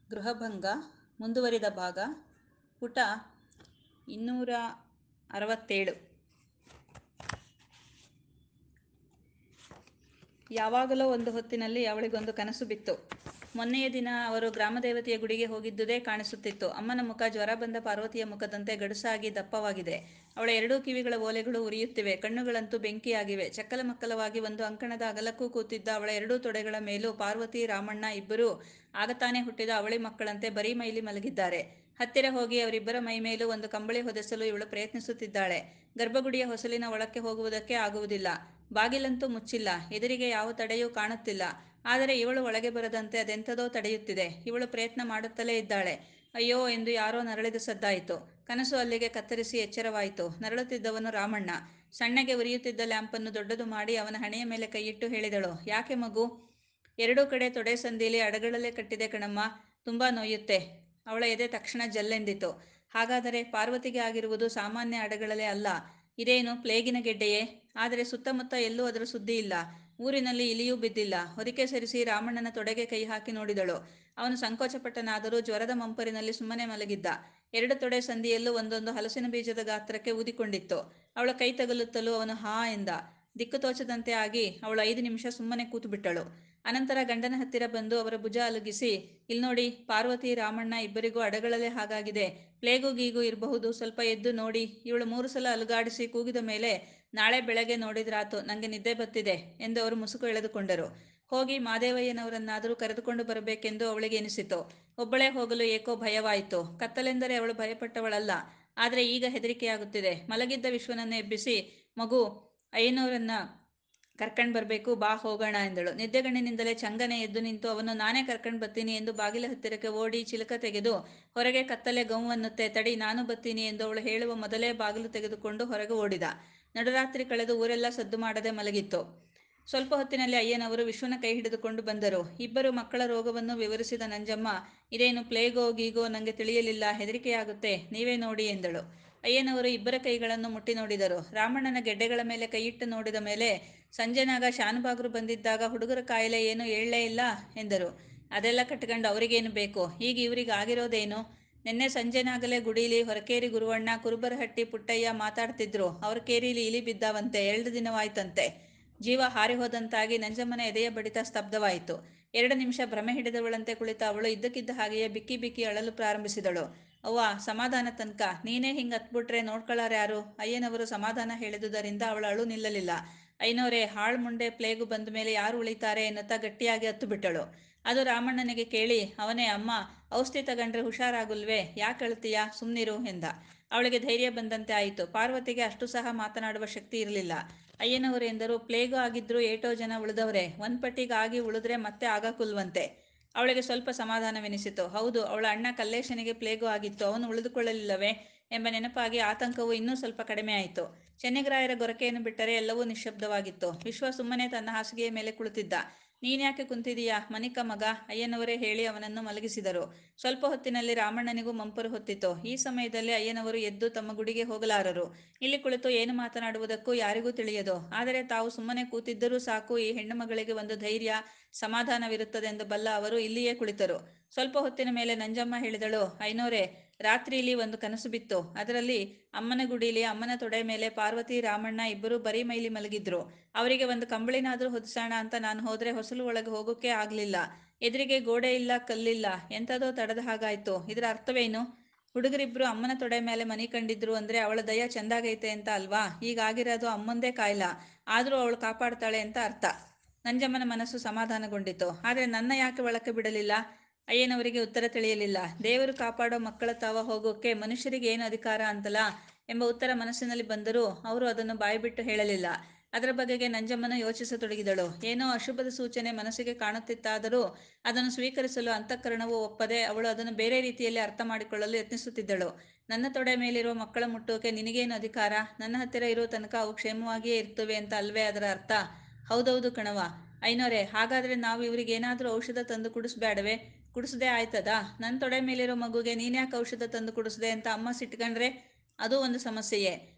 ಗೃಹಭಂಗ ಮುಂದುವರಿದ ಭಾಗ ಪುಟ ಇನ್ನೂರ ಅರವತ್ತೇಳು ಯಾವಾಗಲೋ ಒಂದು ಹೊತ್ತಿನಲ್ಲಿ ಅವಳಿಗೊಂದು ಕನಸು ಬಿತ್ತು ಮೊನ್ನೆಯ ದಿನ ಅವರು ಗ್ರಾಮದೇವತೆಯ ಗುಡಿಗೆ ಹೋಗಿದ್ದುದೇ ಕಾಣಿಸುತ್ತಿತ್ತು ಅಮ್ಮನ ಮುಖ ಜ್ವರ ಬಂದ ಪಾರ್ವತಿಯ ಮುಖದಂತೆ ಗಡುಸಾಗಿ ದಪ್ಪವಾಗಿದೆ ಅವಳ ಎರಡೂ ಕಿವಿಗಳ ಓಲೆಗಳು ಉರಿಯುತ್ತಿವೆ ಕಣ್ಣುಗಳಂತೂ ಬೆಂಕಿಯಾಗಿವೆ ಚಕ್ಕಲಮಕ್ಕಲವಾಗಿ ಒಂದು ಅಂಕಣದ ಅಗಲಕ್ಕೂ ಕೂತಿದ್ದ ಅವಳ ಎರಡೂ ತೊಡೆಗಳ ಮೇಲೂ ಪಾರ್ವತಿ ರಾಮಣ್ಣ ಇಬ್ಬರೂ ಆಗತಾನೆ ಹುಟ್ಟಿದ ಅವಳಿ ಮಕ್ಕಳಂತೆ ಬರೀ ಮೈಲಿ ಮಲಗಿದ್ದಾರೆ ಹತ್ತಿರ ಹೋಗಿ ಅವರಿಬ್ಬರ ಮೈಮೇಲೂ ಒಂದು ಕಂಬಳಿ ಹೊದೆಸಲು ಇವಳು ಪ್ರಯತ್ನಿಸುತ್ತಿದ್ದಾಳೆ ಗರ್ಭಗುಡಿಯ ಹೊಸಲಿನ ಒಳಕ್ಕೆ ಹೋಗುವುದಕ್ಕೆ ಆಗುವುದಿಲ್ಲ ಬಾಗಿಲಂತೂ ಮುಚ್ಚಿಲ್ಲ ಎದುರಿಗೆ ಯಾವ ತಡೆಯೂ ಕಾಣುತ್ತಿಲ್ಲ ಆದರೆ ಇವಳು ಒಳಗೆ ಬರದಂತೆ ಅದೆಂಥದೋ ತಡೆಯುತ್ತಿದೆ ಇವಳು ಪ್ರಯತ್ನ ಮಾಡುತ್ತಲೇ ಇದ್ದಾಳೆ ಅಯ್ಯೋ ಎಂದು ಯಾರೋ ನರಳಿದ ಸದ್ದಾಯಿತು ಕನಸು ಅಲ್ಲಿಗೆ ಕತ್ತರಿಸಿ ಎಚ್ಚರವಾಯಿತು ನರಳುತ್ತಿದ್ದವನು ರಾಮಣ್ಣ ಸಣ್ಣಗೆ ಉರಿಯುತ್ತಿದ್ದ ಲ್ಯಾಂಪನ್ನು ದೊಡ್ಡದು ಮಾಡಿ ಅವನ ಹಣೆಯ ಮೇಲೆ ಕೈಯಿಟ್ಟು ಹೇಳಿದಳು ಯಾಕೆ ಮಗು ಎರಡೂ ಕಡೆ ತೊಡೆ ಸಂದಿಲಿ ಅಡಗಳಲ್ಲೇ ಕಟ್ಟಿದೆ ಕಣಮ್ಮ ತುಂಬ ನೋಯುತ್ತೆ ಅವಳ ಎದೆ ತಕ್ಷಣ ಜಲ್ಲೆಂದಿತು ಹಾಗಾದರೆ ಪಾರ್ವತಿಗೆ ಆಗಿರುವುದು ಸಾಮಾನ್ಯ ಅಡಗಳಲೆ ಅಲ್ಲ ಇದೇನು ಪ್ಲೇಗಿನ ಗೆಡ್ಡೆಯೇ ಆದರೆ ಸುತ್ತಮುತ್ತ ಎಲ್ಲೂ ಅದರ ಸುದ್ದಿ ಇಲ್ಲ ಊರಿನಲ್ಲಿ ಇಲಿಯೂ ಬಿದ್ದಿಲ್ಲ ಹೊದಿಕೆ ಸರಿಸಿ ರಾಮಣ್ಣನ ತೊಡೆಗೆ ಕೈ ಹಾಕಿ ನೋಡಿದಳು ಅವನು ಸಂಕೋಚಪಟ್ಟನಾದರೂ ಜ್ವರದ ಮಂಪರಿನಲ್ಲಿ ಸುಮ್ಮನೆ ಮಲಗಿದ್ದ ಎರಡು ತೊಡೆ ಸಂದಿಯಲ್ಲೂ ಒಂದೊಂದು ಹಲಸಿನ ಬೀಜದ ಗಾತ್ರಕ್ಕೆ ಊದಿಕೊಂಡಿತ್ತು ಅವಳ ಕೈ ತಗುಲುತ್ತಲೂ ಅವನು ಹಾ ಎಂದ ದಿಕ್ಕು ತೋಚದಂತೆ ಆಗಿ ಅವಳು ಐದು ನಿಮಿಷ ಸುಮ್ಮನೆ ಕೂತುಬಿಟ್ಟಳು ಅನಂತರ ಗಂಡನ ಹತ್ತಿರ ಬಂದು ಅವರ ಭುಜ ಅಲುಗಿಸಿ ಇಲ್ನೋಡಿ ಪಾರ್ವತಿ ರಾಮಣ್ಣ ಇಬ್ಬರಿಗೂ ಅಡಗಳಲ್ಲೇ ಹಾಗಾಗಿದೆ ಪ್ಲೇಗು ಗೀಗು ಇರಬಹುದು ಸ್ವಲ್ಪ ಎದ್ದು ನೋಡಿ ಇವಳು ಮೂರು ಸಲ ಅಲುಗಾಡಿಸಿ ಕೂಗಿದ ಮೇಲೆ ನಾಳೆ ಬೆಳಗ್ಗೆ ನೋಡಿದ್ರಾತು ನನಗೆ ನಿದ್ದೆ ಬತ್ತಿದೆ ಎಂದು ಅವರು ಮುಸುಕು ಎಳೆದುಕೊಂಡರು ಹೋಗಿ ಮಾದೇವಯ್ಯನವರನ್ನಾದರೂ ಕರೆದುಕೊಂಡು ಬರಬೇಕೆಂದು ಅವಳಿಗೆ ಎನಿಸಿತು ಒಬ್ಬಳೇ ಹೋಗಲು ಏಕೋ ಭಯವಾಯಿತು ಕತ್ತಲೆಂದರೆ ಅವಳು ಭಯಪಟ್ಟವಳಲ್ಲ ಆದರೆ ಈಗ ಹೆದರಿಕೆಯಾಗುತ್ತಿದೆ ಮಲಗಿದ್ದ ವಿಶ್ವನನ್ನು ಎಬ್ಬಿಸಿ ಮಗು ಅಯ್ಯನವರನ್ನ ಕರ್ಕಂಡು ಬರಬೇಕು ಬಾ ಹೋಗೋಣ ಎಂದಳು ನಿದ್ದೆಗಣ್ಣಿನಿಂದಲೇ ಚಂಗನೆ ಎದ್ದು ನಿಂತು ಅವನು ನಾನೇ ಕರ್ಕಂಡು ಬರ್ತೀನಿ ಎಂದು ಬಾಗಿಲ ಹತ್ತಿರಕ್ಕೆ ಓಡಿ ಚಿಲಕ ತೆಗೆದು ಹೊರಗೆ ಕತ್ತಲೆ ಗೌವನ್ನುತ್ತೆ ತಡಿ ನಾನು ಬತ್ತೀನಿ ಎಂದು ಅವಳು ಹೇಳುವ ಮೊದಲೇ ಬಾಗಿಲು ತೆಗೆದುಕೊಂಡು ಹೊರಗೆ ಓಡಿದ ನಡುರಾತ್ರಿ ಕಳೆದು ಊರೆಲ್ಲ ಸದ್ದು ಮಾಡದೆ ಮಲಗಿತ್ತು ಸ್ವಲ್ಪ ಹೊತ್ತಿನಲ್ಲಿ ಅಯ್ಯನವರು ವಿಶ್ವನ ಕೈ ಹಿಡಿದುಕೊಂಡು ಬಂದರು ಇಬ್ಬರು ಮಕ್ಕಳ ರೋಗವನ್ನು ವಿವರಿಸಿದ ನಂಜಮ್ಮ ಇದೇನು ಪ್ಲೇಗೋ ಗೀಗೋ ನನಗೆ ತಿಳಿಯಲಿಲ್ಲ ಹೆದರಿಕೆಯಾಗುತ್ತೆ ನೀವೇ ನೋಡಿ ಎಂದಳು ಅಯ್ಯನವರು ಇಬ್ಬರ ಕೈಗಳನ್ನು ಮುಟ್ಟಿ ನೋಡಿದರು ರಾಮಣ್ಣನ ಗೆಡ್ಡೆಗಳ ಮೇಲೆ ಕೈಯಿಟ್ಟು ನೋಡಿದ ಮೇಲೆ ಸಂಜೆನಾಗ ಶಾನುಭಾಗರು ಬಂದಿದ್ದಾಗ ಹುಡುಗರ ಕಾಯಿಲೆ ಏನು ಹೇಳಲೇ ಇಲ್ಲ ಎಂದರು ಅದೆಲ್ಲ ಕಟ್ಕೊಂಡು ಅವರಿಗೇನು ಬೇಕು ಈಗ ಇವರಿಗೆ ಆಗಿರೋದೇನು ನಿನ್ನೆ ಸಂಜೆನಾಗಲೇ ಗುಡೀಲಿ ಹೊರಕೇರಿ ಗುರುವಣ್ಣ ಕುರುಬರಹಟ್ಟಿ ಪುಟ್ಟಯ್ಯ ಮಾತಾಡ್ತಿದ್ರು ಅವ್ರ ಕೇರಿಲಿ ಇಲಿ ಬಿದ್ದಾವಂತೆ ಎರಡು ದಿನವಾಯ್ತಂತೆ ಜೀವ ಹಾರಿ ಹೋದಂತಾಗಿ ನಂಜಮ್ಮನ ಎದೆಯ ಬಡಿತ ಸ್ತಬ್ಧವಾಯಿತು ಎರಡು ನಿಮಿಷ ಭ್ರಮೆ ಹಿಡಿದವಳಂತೆ ಕುಳಿತ ಅವಳು ಇದ್ದಕ್ಕಿದ್ದ ಹಾಗೆಯೇ ಬಿಕ್ಕಿ ಬಿಕ್ಕಿ ಅಳಲು ಪ್ರಾರಂಭಿಸಿದಳು ಅವ್ವ ಸಮಾಧಾನ ತನಕ ನೀನೇ ಹಿಂಗೆ ಹತ್ಬಿಟ್ರೆ ನೋಡ್ಕೊಳ್ಳಾರ್ಯಾರು ಅಯ್ಯನವರು ಸಮಾಧಾನ ಹೇಳಿದುದರಿಂದ ಅವಳ ಅಳು ನಿಲ್ಲಲಿಲ್ಲ ಐನೋರೆ ಹಾಳು ಮುಂಡೆ ಪ್ಲೇಗು ಬಂದ ಮೇಲೆ ಯಾರು ಉಳಿತಾರೆ ಎನ್ನುತ್ತಾ ಗಟ್ಟಿಯಾಗಿ ಹತ್ತು ಬಿಟ್ಟಳು ಅದು ರಾಮಣ್ಣನಿಗೆ ಕೇಳಿ ಅವನೇ ಅಮ್ಮ ಔಷಧಿ ತಗೊಂಡ್ರೆ ಹುಷಾರಾಗುಲ್ವೇ ಯಾಕೆ ಅಳ್ತೀಯಾ ಸುಮ್ಮನಿರು ಎಂದ ಅವಳಿಗೆ ಧೈರ್ಯ ಬಂದಂತೆ ಆಯಿತು ಪಾರ್ವತಿಗೆ ಅಷ್ಟು ಸಹ ಮಾತನಾಡುವ ಶಕ್ತಿ ಇರಲಿಲ್ಲ ಅಯ್ಯನವರು ಎಂದರು ಪ್ಲೇಗು ಆಗಿದ್ರು ಏಟೋ ಜನ ಉಳಿದವ್ರೆ ಒಂದು ಪಟ್ಟಿಗೆ ಆಗಿ ಉಳಿದ್ರೆ ಮತ್ತೆ ಆಗಕುಲ್ವಂತೆ ಅವಳಿಗೆ ಸ್ವಲ್ಪ ಸಮಾಧಾನವೆನಿಸಿತು ಹೌದು ಅವಳ ಅಣ್ಣ ಕಲ್ಲೇಶನಿಗೆ ಪ್ಲೇಗು ಆಗಿತ್ತು ಅವನು ಉಳಿದುಕೊಳ್ಳಲಿಲ್ಲವೇ ಎಂಬ ನೆನಪಾಗಿ ಆತಂಕವು ಇನ್ನೂ ಸ್ವಲ್ಪ ಕಡಿಮೆ ಆಯಿತು ಚೆನ್ನಿಗರಾಯರ ಗೊರಕೆಯನ್ನು ಬಿಟ್ಟರೆ ಎಲ್ಲವೂ ನಿಶ್ಶಬ್ದವಾಗಿತ್ತು ವಿಶ್ವ ಸುಮ್ಮನೆ ತನ್ನ ಹಾಸಿಗೆಯ ಮೇಲೆ ಕುಳಿತಿದ್ದ ನೀನ್ಯಾಕೆ ಕುಂತಿದೀಯಾ ಮನಿಕ ಮಗ ಅಯ್ಯನವರೇ ಹೇಳಿ ಅವನನ್ನು ಮಲಗಿಸಿದರು ಸ್ವಲ್ಪ ಹೊತ್ತಿನಲ್ಲಿ ರಾಮಣ್ಣನಿಗೂ ಮಂಪರು ಹೊತ್ತಿತು ಈ ಸಮಯದಲ್ಲಿ ಅಯ್ಯನವರು ಎದ್ದು ತಮ್ಮ ಗುಡಿಗೆ ಹೋಗಲಾರರು ಇಲ್ಲಿ ಕುಳಿತು ಏನು ಮಾತನಾಡುವುದಕ್ಕೂ ಯಾರಿಗೂ ತಿಳಿಯದು ಆದರೆ ತಾವು ಸುಮ್ಮನೆ ಕೂತಿದ್ದರೂ ಸಾಕು ಈ ಹೆಣ್ಣು ಮಗಳಿಗೆ ಒಂದು ಧೈರ್ಯ ಸಮಾಧಾನವಿರುತ್ತದೆಂದು ಬಲ್ಲ ಅವರು ಇಲ್ಲಿಯೇ ಕುಳಿತರು ಸ್ವಲ್ಪ ಹೊತ್ತಿನ ಮೇಲೆ ನಂಜಮ್ಮ ಹೇಳಿದಳು ಐನೋರೆ ರಾತ್ರಿಲಿ ಒಂದು ಕನಸು ಬಿತ್ತು ಅದರಲ್ಲಿ ಅಮ್ಮನ ಗುಡಿಲಿ ಅಮ್ಮನ ತೊಡೆ ಮೇಲೆ ಪಾರ್ವತಿ ರಾಮಣ್ಣ ಇಬ್ಬರೂ ಬರೀ ಮೈಲಿ ಮಲಗಿದ್ರು ಅವರಿಗೆ ಒಂದು ಕಂಬಳಿನಾದರೂ ಹೊದಿಸೋಣ ಅಂತ ನಾನು ಹೋದರೆ ಹೊಸಲು ಒಳಗೆ ಹೋಗೋಕೆ ಆಗಲಿಲ್ಲ ಎದುರಿಗೆ ಗೋಡೆ ಇಲ್ಲ ಕಲ್ಲಿಲ್ಲ ಎಂಥದೋ ತಡದ ಹಾಗಾಯ್ತು ಇದರ ಅರ್ಥವೇನು ಹುಡುಗರಿಬ್ರು ಅಮ್ಮನ ತೊಡೆ ಮೇಲೆ ಮನಿ ಕಂಡಿದ್ರು ಅಂದರೆ ಅವಳ ದಯ ಚೆಂದಾಗೈತೆ ಅಂತ ಅಲ್ವಾ ಹೀಗಾಗಿರೋದು ಅಮ್ಮಂದೇ ಕಾಯ್ಲ ಆದರೂ ಅವಳು ಕಾಪಾಡ್ತಾಳೆ ಅಂತ ಅರ್ಥ ನಂಜಮ್ಮನ ಮನಸ್ಸು ಸಮಾಧಾನಗೊಂಡಿತು ಆದರೆ ನನ್ನ ಯಾಕೆ ಒಳಕ್ಕೆ ಬಿಡಲಿಲ್ಲ ಅಯ್ಯನವರಿಗೆ ಉತ್ತರ ತಿಳಿಯಲಿಲ್ಲ ದೇವರು ಕಾಪಾಡೋ ಮಕ್ಕಳ ತಾವ ಹೋಗೋಕೆ ಮನುಷ್ಯರಿಗೆ ಏನು ಅಧಿಕಾರ ಅಂತಲ್ಲ ಎಂಬ ಉತ್ತರ ಮನಸ್ಸಿನಲ್ಲಿ ಬಂದರೂ ಅವರು ಅದನ್ನು ಬಾಯಿಬಿಟ್ಟು ಹೇಳಲಿಲ್ಲ ಅದರ ಬಗೆಗೆ ನಂಜಮ್ಮನ ಯೋಚಿಸತೊಡಗಿದಳು ಏನೋ ಅಶುಭದ ಸೂಚನೆ ಮನಸ್ಸಿಗೆ ಕಾಣುತ್ತಿತ್ತಾದರೂ ಅದನ್ನು ಸ್ವೀಕರಿಸಲು ಅಂತಃಕರಣವು ಒಪ್ಪದೆ ಅವಳು ಅದನ್ನು ಬೇರೆ ರೀತಿಯಲ್ಲಿ ಅರ್ಥ ಮಾಡಿಕೊಳ್ಳಲು ಯತ್ನಿಸುತ್ತಿದ್ದಳು ನನ್ನ ತೊಡೆ ಮೇಲಿರುವ ಮಕ್ಕಳ ಮುಟ್ಟೋಕೆ ನಿನಗೇನು ಅಧಿಕಾರ ನನ್ನ ಹತ್ತಿರ ಇರೋ ತನಕ ಅವು ಕ್ಷೇಮವಾಗಿಯೇ ಇರ್ತವೆ ಅಂತ ಅಲ್ವೇ ಅದರ ಅರ್ಥ ಹೌದೌದು ಕಣವ ಐನೋರೆ ಹಾಗಾದರೆ ನಾವು ಇವರಿಗೇನಾದರೂ ಔಷಧ ತಂದು ಕುಡಿಸ್ಬೇಡವೆ ಕುಡಿಸ್ದೆ ಆಯ್ತದಾ ನನ್ನ ತೊಡೆ ಮೇಲಿರೋ ಮಗುಗೆ ನೀನ್ಯಾಕೆ ಔಷಧ ತಂದು ಕುಡಿಸ್ದೆ ಅಂತ ಅಮ್ಮ ಸಿಟ್ಕೊಂಡ್ರೆ ಅದು ಒಂದು ಸಮಸ್ಯೆಯೇ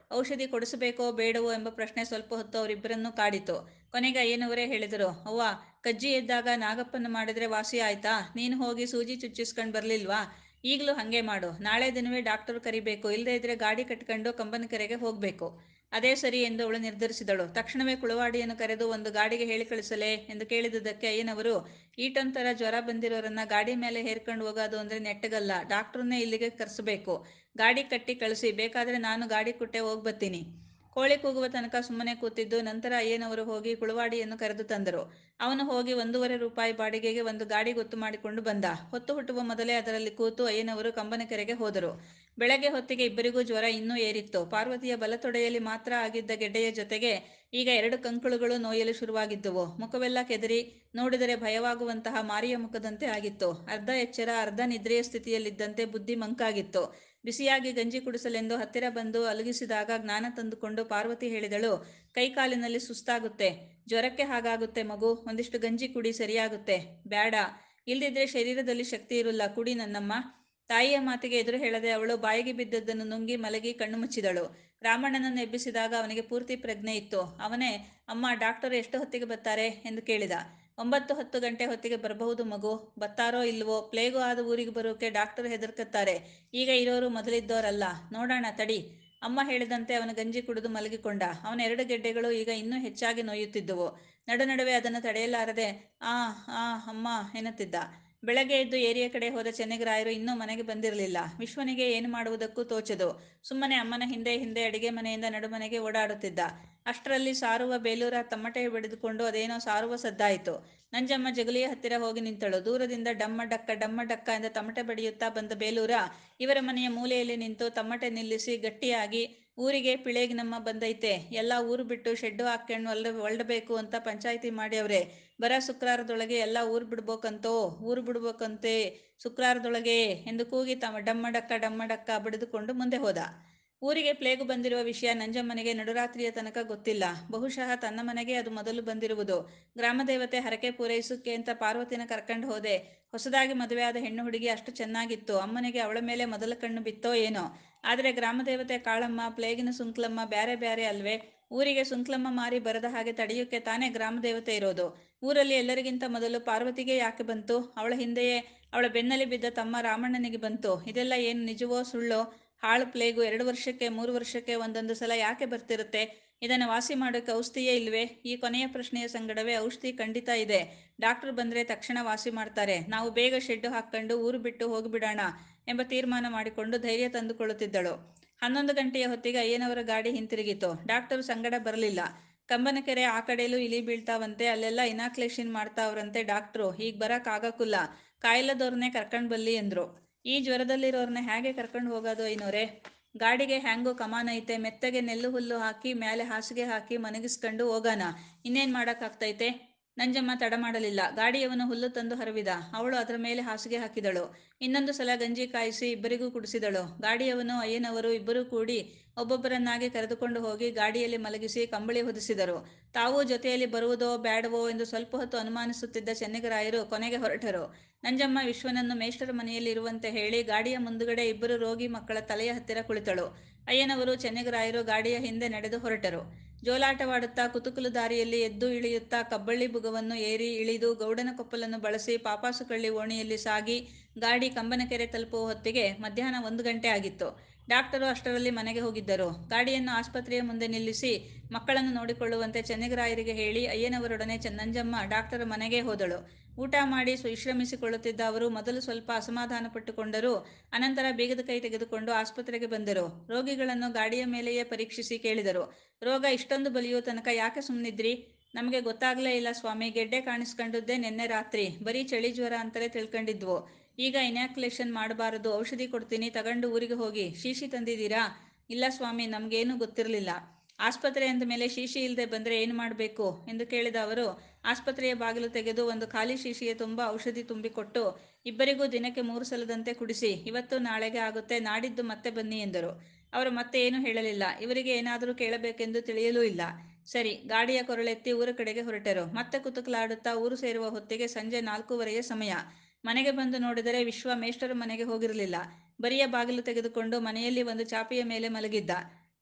ಔಷಧಿ ಕೊಡಿಸಬೇಕೋ ಬೇಡವೋ ಎಂಬ ಪ್ರಶ್ನೆ ಸ್ವಲ್ಪ ಹೊತ್ತು ಅವರಿಬ್ಬರನ್ನೂ ಕಾಡಿತು ಕೊನೆಗೆ ಅಯ್ಯನವರೇ ಹೇಳಿದರು ಅವ್ವ ಕಜ್ಜಿ ಎದ್ದಾಗ ನಾಗಪ್ಪನ ಮಾಡಿದ್ರೆ ವಾಸಿ ಆಯ್ತಾ ನೀನು ಹೋಗಿ ಸೂಜಿ ಚುಚ್ಚಿಸ್ಕೊಂಡು ಬರಲಿಲ್ವಾ ಈಗಲೂ ಹಾಗೆ ಮಾಡು ನಾಳೆ ದಿನವೇ ಡಾಕ್ಟರ್ ಕರಿಬೇಕು ಇಲ್ಲದೇ ಇದ್ರೆ ಗಾಡಿ ಕಟ್ಕೊಂಡು ಕಂಬನಕೆರೆಗೆ ಹೋಗಬೇಕು ಅದೇ ಸರಿ ಎಂದು ಅವಳು ನಿರ್ಧರಿಸಿದಳು ತಕ್ಷಣವೇ ಕುಳವಾಡಿಯನ್ನು ಕರೆದು ಒಂದು ಗಾಡಿಗೆ ಹೇಳಿ ಕಳಿಸಲೇ ಎಂದು ಕೇಳಿದುದಕ್ಕೆ ಅಯ್ಯನವರು ಈಟೊಂಥರ ಜ್ವರ ಬಂದಿರೋರನ್ನ ಗಾಡಿ ಮೇಲೆ ಹೇರ್ಕೊಂಡು ಹೋಗೋದು ಅಂದರೆ ನೆಟ್ಟಗಲ್ಲ ಡಾಕ್ಟ್ರನ್ನೇ ಇಲ್ಲಿಗೆ ಕರೆಸಬೇಕು ಗಾಡಿ ಕಟ್ಟಿ ಕಳಿಸಿ ಬೇಕಾದರೆ ನಾನು ಗಾಡಿ ಕುಟ್ಟೆ ಹೋಗಿ ಬರ್ತೀನಿ ಕೋಳಿ ಕೂಗುವ ತನಕ ಸುಮ್ಮನೆ ಕೂತಿದ್ದು ನಂತರ ಅಯ್ಯನವರು ಹೋಗಿ ಕುಳವಾಡಿಯನ್ನು ಕರೆದು ತಂದರು ಅವನು ಹೋಗಿ ಒಂದೂವರೆ ರೂಪಾಯಿ ಬಾಡಿಗೆಗೆ ಒಂದು ಗಾಡಿ ಗೊತ್ತು ಮಾಡಿಕೊಂಡು ಬಂದ ಹೊತ್ತು ಹುಟ್ಟುವ ಮೊದಲೇ ಅದರಲ್ಲಿ ಕೂತು ಅಯ್ಯನವರು ಕಂಬನಕೆರೆಗೆ ಹೋದರು ಬೆಳಗ್ಗೆ ಹೊತ್ತಿಗೆ ಇಬ್ಬರಿಗೂ ಜ್ವರ ಇನ್ನೂ ಏರಿತ್ತು ಪಾರ್ವತಿಯ ಬಲತೊಡೆಯಲ್ಲಿ ಮಾತ್ರ ಆಗಿದ್ದ ಗೆಡ್ಡೆಯ ಜೊತೆಗೆ ಈಗ ಎರಡು ಕಂಕುಳುಗಳು ನೋಯಲು ಶುರುವಾಗಿದ್ದುವು ಮುಖವೆಲ್ಲ ಕೆದರಿ ನೋಡಿದರೆ ಭಯವಾಗುವಂತಹ ಮಾರಿಯ ಮುಖದಂತೆ ಆಗಿತ್ತು ಅರ್ಧ ಎಚ್ಚರ ಅರ್ಧ ನಿದ್ರೆಯ ಸ್ಥಿತಿಯಲ್ಲಿದ್ದಂತೆ ಬುದ್ಧಿ ಮಂಕಾಗಿತ್ತು ಬಿಸಿಯಾಗಿ ಗಂಜಿ ಕುಡಿಸಲೆಂದು ಹತ್ತಿರ ಬಂದು ಅಲುಗಿಸಿದಾಗ ಜ್ಞಾನ ತಂದುಕೊಂಡು ಪಾರ್ವತಿ ಹೇಳಿದಳು ಕೈಕಾಲಿನಲ್ಲಿ ಸುಸ್ತಾಗುತ್ತೆ ಜ್ವರಕ್ಕೆ ಹಾಗಾಗುತ್ತೆ ಮಗು ಒಂದಿಷ್ಟು ಗಂಜಿ ಕುಡಿ ಸರಿಯಾಗುತ್ತೆ ಬೇಡ ಇಲ್ದಿದ್ರೆ ಶರೀರದಲ್ಲಿ ಶಕ್ತಿ ಇರಲ್ಲ ಕುಡಿ ನನ್ನಮ್ಮ ತಾಯಿಯ ಮಾತಿಗೆ ಎದುರು ಹೇಳದೆ ಅವಳು ಬಾಯಿಗೆ ಬಿದ್ದದ್ದನ್ನು ನುಂಗಿ ಮಲಗಿ ಕಣ್ಣು ಮುಚ್ಚಿದಳು ರಾಮಣ್ಣನನ್ನು ಎಬ್ಬಿಸಿದಾಗ ಅವನಿಗೆ ಪೂರ್ತಿ ಪ್ರಜ್ಞೆ ಇತ್ತು ಅವನೇ ಅಮ್ಮ ಡಾಕ್ಟರ್ ಎಷ್ಟು ಹೊತ್ತಿಗೆ ಬರ್ತಾರೆ ಎಂದು ಕೇಳಿದ ಒಂಬತ್ತು ಹತ್ತು ಗಂಟೆ ಹೊತ್ತಿಗೆ ಬರಬಹುದು ಮಗು ಬತ್ತಾರೋ ಇಲ್ವೋ ಪ್ಲೇಗು ಆದ ಊರಿಗೆ ಬರೋಕೆ ಡಾಕ್ಟರ್ ಹೆದರ್ಕತ್ತಾರೆ ಈಗ ಇರೋರು ಮೊದಲಿದ್ದವರಲ್ಲ ನೋಡೋಣ ತಡಿ ಅಮ್ಮ ಹೇಳಿದಂತೆ ಅವನ ಗಂಜಿ ಕುಡಿದು ಮಲಗಿಕೊಂಡ ಅವನ ಎರಡು ಗೆಡ್ಡೆಗಳು ಈಗ ಇನ್ನೂ ಹೆಚ್ಚಾಗಿ ನೋಯುತ್ತಿದ್ದುವು ನಡು ನಡುವೆ ಅದನ್ನು ತಡೆಯಲಾರದೆ ಆ ಆ ಅಮ್ಮ ಎನ್ನುತ್ತಿದ್ದ ಬೆಳಗ್ಗೆ ಎದ್ದು ಏರಿಯ ಕಡೆ ಹೋದ ಚೆನ್ನಗರಾಯರು ಇನ್ನೂ ಮನೆಗೆ ಬಂದಿರಲಿಲ್ಲ ವಿಶ್ವನಿಗೆ ಏನು ಮಾಡುವುದಕ್ಕೂ ತೋಚದು ಸುಮ್ಮನೆ ಅಮ್ಮನ ಹಿಂದೆ ಹಿಂದೆ ಅಡಿಗೆ ಮನೆಯಿಂದ ನಡುಮನೆಗೆ ಓಡಾಡುತ್ತಿದ್ದ ಅಷ್ಟರಲ್ಲಿ ಸಾರುವ ಬೇಲೂರ ತಮ್ಮಟೆ ಬಡಿದುಕೊಂಡು ಅದೇನೋ ಸಾರುವ ಸದ್ದಾಯಿತು ನಂಜಮ್ಮ ಜಗುಲಿಯ ಹತ್ತಿರ ಹೋಗಿ ನಿಂತಳು ದೂರದಿಂದ ಡಮ್ಮ ಡಕ್ಕ ಡಮ್ಮ ಡಕ್ಕ ಎಂದು ತಮಟೆ ಬಡಿಯುತ್ತಾ ಬಂದ ಬೇಲೂರ ಇವರ ಮನೆಯ ಮೂಲೆಯಲ್ಲಿ ನಿಂತು ತಮ್ಮಟೆ ನಿಲ್ಲಿಸಿ ಗಟ್ಟಿಯಾಗಿ ಊರಿಗೆ ಪಿಳೇಗಿನಮ್ಮ ಬಂದೈತೆ ಎಲ್ಲ ಊರು ಬಿಟ್ಟು ಶೆಡ್ಡು ಹಾಕ್ಕೊಂಡು ಒಲ್ಲ ಒಳ್ಳಬೇಕು ಅಂತ ಪಂಚಾಯಿತಿ ಮಾಡ್ಯವ್ರೆ ಬರ ಶುಕ್ರವಾರದೊಳಗೆ ಎಲ್ಲ ಊರು ಬಿಡ್ಬೇಕಂತೋ ಊರು ಬಿಡ್ಬೇಕಂತೆ ಶುಕ್ರವಾರದೊಳಗೆ ಎಂದು ಕೂಗಿ ತಮ್ಮ ಡಮ್ಮ ಡಕ್ಕ ಡಮ್ಮ ಡಕ್ಕ ಬಡಿದುಕೊಂಡು ಮುಂದೆ ಹೋದ ಊರಿಗೆ ಪ್ಲೇಗು ಬಂದಿರುವ ವಿಷಯ ನಂಜಮ್ಮನಿಗೆ ನಡುರಾತ್ರಿಯ ತನಕ ಗೊತ್ತಿಲ್ಲ ಬಹುಶಃ ತನ್ನ ಮನೆಗೆ ಅದು ಮೊದಲು ಬಂದಿರುವುದು ಗ್ರಾಮದೇವತೆ ಹರಕೆ ಪೂರೈಸಕ್ಕೆ ಅಂತ ಪಾರ್ವತಿನ ಕರ್ಕೊಂಡು ಹೋದೆ ಹೊಸದಾಗಿ ಮದುವೆಯಾದ ಹೆಣ್ಣು ಹುಡುಗಿ ಅಷ್ಟು ಚೆನ್ನಾಗಿತ್ತು ಅಮ್ಮನಿಗೆ ಅವಳ ಮೇಲೆ ಮೊದಲ ಕಣ್ಣು ಬಿತ್ತೋ ಏನೋ ಆದರೆ ಗ್ರಾಮದೇವತೆ ಕಾಳಮ್ಮ ಪ್ಲೇಗಿನ ಸುಂಕ್ಲಮ್ಮ ಬ್ಯಾರೆ ಬ್ಯಾರೆ ಅಲ್ವೇ ಊರಿಗೆ ಸುಂಕ್ಲಮ್ಮ ಮಾರಿ ಬರದ ಹಾಗೆ ತಡೆಯೋಕ್ಕೆ ತಾನೇ ಗ್ರಾಮದೇವತೆ ಇರೋದು ಊರಲ್ಲಿ ಎಲ್ಲರಿಗಿಂತ ಮೊದಲು ಪಾರ್ವತಿಗೆ ಯಾಕೆ ಬಂತು ಅವಳ ಹಿಂದೆಯೇ ಅವಳ ಬೆನ್ನಲ್ಲಿ ಬಿದ್ದ ತಮ್ಮ ರಾಮಣ್ಣನಿಗೆ ಬಂತು ಇದೆಲ್ಲ ಏನು ನಿಜವೋ ಸುಳ್ಳೋ ಹಾಳು ಪ್ಲೇಗು ಎರಡು ವರ್ಷಕ್ಕೆ ಮೂರು ವರ್ಷಕ್ಕೆ ಒಂದೊಂದು ಸಲ ಯಾಕೆ ಬರ್ತಿರುತ್ತೆ ಇದನ್ನು ವಾಸಿ ಮಾಡೋಕ್ಕೆ ಔಷಧಿಯೇ ಇಲ್ವೇ ಈ ಕೊನೆಯ ಪ್ರಶ್ನೆಯ ಸಂಗಡವೇ ಔಷಧಿ ಖಂಡಿತ ಇದೆ ಡಾಕ್ಟರ್ ಬಂದರೆ ತಕ್ಷಣ ವಾಸಿ ಮಾಡ್ತಾರೆ ನಾವು ಬೇಗ ಶೆಡ್ಡು ಹಾಕ್ಕೊಂಡು ಊರು ಬಿಟ್ಟು ಹೋಗಿಬಿಡೋಣ ಎಂಬ ತೀರ್ಮಾನ ಮಾಡಿಕೊಂಡು ಧೈರ್ಯ ತಂದುಕೊಳ್ಳುತ್ತಿದ್ದಳು ಹನ್ನೊಂದು ಗಂಟೆಯ ಹೊತ್ತಿಗೆ ಅಯ್ಯನವರ ಗಾಡಿ ಹಿಂತಿರುಗಿತು ಡಾಕ್ಟರ್ ಸಂಗಡ ಬರಲಿಲ್ಲ ಕಂಬನಕೆರೆ ಆ ಕಡೆಯಲ್ಲೂ ಇಲಿ ಬೀಳ್ತಾವಂತೆ ಅಲ್ಲೆಲ್ಲ ಇನಾಕ್ಲೇಷನ್ ಮಾಡ್ತಾವ್ರಂತೆ ಡಾಕ್ಟ್ರು ಈಗ ಬರಕ್ ಆಗಕ್ಕಿಲ್ಲ ಕಾಯಿಲದವ್ರನ್ನೇ ಕರ್ಕೊಂಡು ಬಲ್ಲಿ ಎಂದ್ರು ಈ ಜ್ವರದಲ್ಲಿರೋರ್ನ ಹೇಗೆ ಕರ್ಕೊಂಡು ಹೋಗೋದು ಐನೋರೆ ಗಾಡಿಗೆ ಹ್ಯಾಂಗೋ ಕಮಾನ್ ಐತೆ ಮೆತ್ತಗೆ ನೆಲ್ಲು ಹುಲ್ಲು ಹಾಕಿ ಮೇಲೆ ಹಾಸಿಗೆ ಹಾಕಿ ಮನಗಿಸ್ಕೊಂಡು ಹೋಗೋಣ ಇನ್ನೇನು ಮಾಡೋಕ್ಕಾಗ್ತೈತೆ ನಂಜಮ್ಮ ತಡ ಮಾಡಲಿಲ್ಲ ಗಾಡಿಯವನು ಹುಲ್ಲು ತಂದು ಹರವಿದ ಅವಳು ಅದರ ಮೇಲೆ ಹಾಸಿಗೆ ಹಾಕಿದಳು ಇನ್ನೊಂದು ಸಲ ಗಂಜಿ ಕಾಯಿಸಿ ಇಬ್ಬರಿಗೂ ಕುಡಿಸಿದಳು ಗಾಡಿಯವನು ಅಯ್ಯನವರು ಇಬ್ಬರೂ ಕೂಡಿ ಒಬ್ಬೊಬ್ಬರನ್ನಾಗಿ ಕರೆದುಕೊಂಡು ಹೋಗಿ ಗಾಡಿಯಲ್ಲಿ ಮಲಗಿಸಿ ಕಂಬಳಿ ಹೊದಿಸಿದರು ತಾವೂ ಜೊತೆಯಲ್ಲಿ ಬರುವುದೋ ಬ್ಯಾಡವೋ ಎಂದು ಸ್ವಲ್ಪ ಹೊತ್ತು ಅನುಮಾನಿಸುತ್ತಿದ್ದ ಚೆನ್ನಿಗರಾಯರು ಕೊನೆಗೆ ಹೊರಟರು ನಂಜಮ್ಮ ವಿಶ್ವನನ್ನು ಮೇಷ್ಟರ ಮನೆಯಲ್ಲಿ ಇರುವಂತೆ ಹೇಳಿ ಗಾಡಿಯ ಮುಂದುಗಡೆ ಇಬ್ಬರು ರೋಗಿ ಮಕ್ಕಳ ತಲೆಯ ಹತ್ತಿರ ಕುಳಿತಳು ಅಯ್ಯನವರು ಚೆನ್ನಿಗರಾಯರು ಗಾಡಿಯ ಹಿಂದೆ ನಡೆದು ಹೊರಟರು ಜೋಲಾಟವಾಡುತ್ತಾ ಕುತುಕುಲು ದಾರಿಯಲ್ಲಿ ಎದ್ದು ಇಳಿಯುತ್ತಾ ಕಬ್ಬಳ್ಳಿ ಬುಗವನ್ನು ಏರಿ ಇಳಿದು ಗೌಡನ ಕೊಪ್ಪಲನ್ನು ಬಳಸಿ ಪಾಪಾಸು ಕಳ್ಳಿ ಓಣಿಯಲ್ಲಿ ಸಾಗಿ ಗಾಡಿ ಕಂಬನಕೆರೆ ತಲುಪುವ ಹೊತ್ತಿಗೆ ಮಧ್ಯಾಹ್ನ ಒಂದು ಗಂಟೆ ಆಗಿತ್ತು ಡಾಕ್ಟರು ಅಷ್ಟರಲ್ಲಿ ಮನೆಗೆ ಹೋಗಿದ್ದರು ಗಾಡಿಯನ್ನು ಆಸ್ಪತ್ರೆಯ ಮುಂದೆ ನಿಲ್ಲಿಸಿ ಮಕ್ಕಳನ್ನು ನೋಡಿಕೊಳ್ಳುವಂತೆ ಚೆನ್ನಿಗರಾಯರಿಗೆ ಹೇಳಿ ಅಯ್ಯನವರೊಡನೆ ಚೆನ್ನಂಜಮ್ಮ ಡಾಕ್ಟರ್ ಮನೆಗೆ ಹೋದಳು ಊಟ ಮಾಡಿ ವಿಶ್ರಮಿಸಿಕೊಳ್ಳುತ್ತಿದ್ದ ಅವರು ಮೊದಲು ಸ್ವಲ್ಪ ಅಸಮಾಧಾನ ಪಟ್ಟುಕೊಂಡರು ಅನಂತರ ಬೀಗದ ಕೈ ತೆಗೆದುಕೊಂಡು ಆಸ್ಪತ್ರೆಗೆ ಬಂದರು ರೋಗಿಗಳನ್ನು ಗಾಡಿಯ ಮೇಲೆಯೇ ಪರೀಕ್ಷಿಸಿ ಕೇಳಿದರು ರೋಗ ಇಷ್ಟೊಂದು ಬಲಿಯೋ ತನಕ ಯಾಕೆ ಸುಮ್ಮನಿದ್ರಿ ನಮಗೆ ಗೊತ್ತಾಗಲೇ ಇಲ್ಲ ಸ್ವಾಮಿ ಗೆಡ್ಡೆ ಕಾಣಿಸ್ಕೊಂಡದ್ದೇ ನಿನ್ನೆ ರಾತ್ರಿ ಬರೀ ಚಳಿ ಜ್ವರ ಅಂತಲೇ ತಿಳ್ಕೊಂಡಿದ್ವು ಈಗ ಇನ್ಯಾಕ್ಯುಲೇಷನ್ ಮಾಡಬಾರದು ಔಷಧಿ ಕೊಡ್ತೀನಿ ತಗೊಂಡು ಊರಿಗೆ ಹೋಗಿ ಶೀಶಿ ತಂದಿದ್ದೀರಾ ಇಲ್ಲ ಸ್ವಾಮಿ ನಮಗೇನು ಗೊತ್ತಿರಲಿಲ್ಲ ಆಸ್ಪತ್ರೆ ಅಂದ ಮೇಲೆ ಶೀಶಿ ಇಲ್ಲದೆ ಬಂದರೆ ಏನು ಮಾಡಬೇಕು ಎಂದು ಕೇಳಿದ ಅವರು ಆಸ್ಪತ್ರೆಯ ಬಾಗಿಲು ತೆಗೆದು ಒಂದು ಖಾಲಿ ಶೀಶಿಗೆ ತುಂಬ ಔಷಧಿ ತುಂಬಿಕೊಟ್ಟು ಇಬ್ಬರಿಗೂ ದಿನಕ್ಕೆ ಮೂರು ಸಲದಂತೆ ಕುಡಿಸಿ ಇವತ್ತು ನಾಳೆಗೆ ಆಗುತ್ತೆ ನಾಡಿದ್ದು ಮತ್ತೆ ಬನ್ನಿ ಎಂದರು ಅವರು ಮತ್ತೆ ಏನೂ ಹೇಳಲಿಲ್ಲ ಇವರಿಗೆ ಏನಾದರೂ ಕೇಳಬೇಕೆಂದು ತಿಳಿಯಲೂ ಇಲ್ಲ ಸರಿ ಗಾಡಿಯ ಕೊರಳೆತ್ತಿ ಊರ ಕಡೆಗೆ ಹೊರಟರು ಮತ್ತೆ ಕುತುಕಲಾಡುತ್ತಾ ಊರು ಸೇರುವ ಹೊತ್ತಿಗೆ ಸಂಜೆ ನಾಲ್ಕೂವರೆಯ ಸಮಯ ಮನೆಗೆ ಬಂದು ನೋಡಿದರೆ ವಿಶ್ವ ಮೇಷ್ಟರ ಮನೆಗೆ ಹೋಗಿರಲಿಲ್ಲ ಬರಿಯ ಬಾಗಿಲು ತೆಗೆದುಕೊಂಡು ಮನೆಯಲ್ಲಿ ಒಂದು ಚಾಪೆಯ ಮೇಲೆ ಮಲಗಿದ್ದ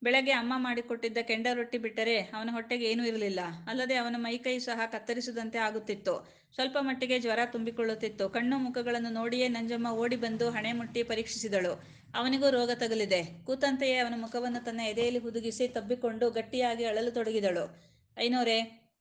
ಬೆಳಗ್ಗೆ ಅಮ್ಮ ಮಾಡಿಕೊಟ್ಟಿದ್ದ ಕೆಂಡ ರೊಟ್ಟಿ ಬಿಟ್ಟರೆ ಅವನ ಹೊಟ್ಟೆಗೆ ಏನೂ ಇರಲಿಲ್ಲ ಅಲ್ಲದೆ ಅವನ ಮೈಕೈ ಸಹ ಕತ್ತರಿಸಿದಂತೆ ಆಗುತ್ತಿತ್ತು ಸ್ವಲ್ಪ ಮಟ್ಟಿಗೆ ಜ್ವರ ತುಂಬಿಕೊಳ್ಳುತ್ತಿತ್ತು ಕಣ್ಣು ಮುಖಗಳನ್ನು ನೋಡಿಯೇ ನಂಜಮ್ಮ ಓಡಿ ಬಂದು ಹಣೆ ಮುಟ್ಟಿ ಪರೀಕ್ಷಿಸಿದಳು ಅವನಿಗೂ ರೋಗ ತಗುಲಿದೆ ಕೂತಂತೆಯೇ ಅವನ ಮುಖವನ್ನು ತನ್ನ ಎದೆಯಲ್ಲಿ ಹುದುಗಿಸಿ ತಬ್ಬಿಕೊಂಡು ಗಟ್ಟಿಯಾಗಿ ಅಳಲು ತೊಡಗಿದಳು ಐನೋರೆ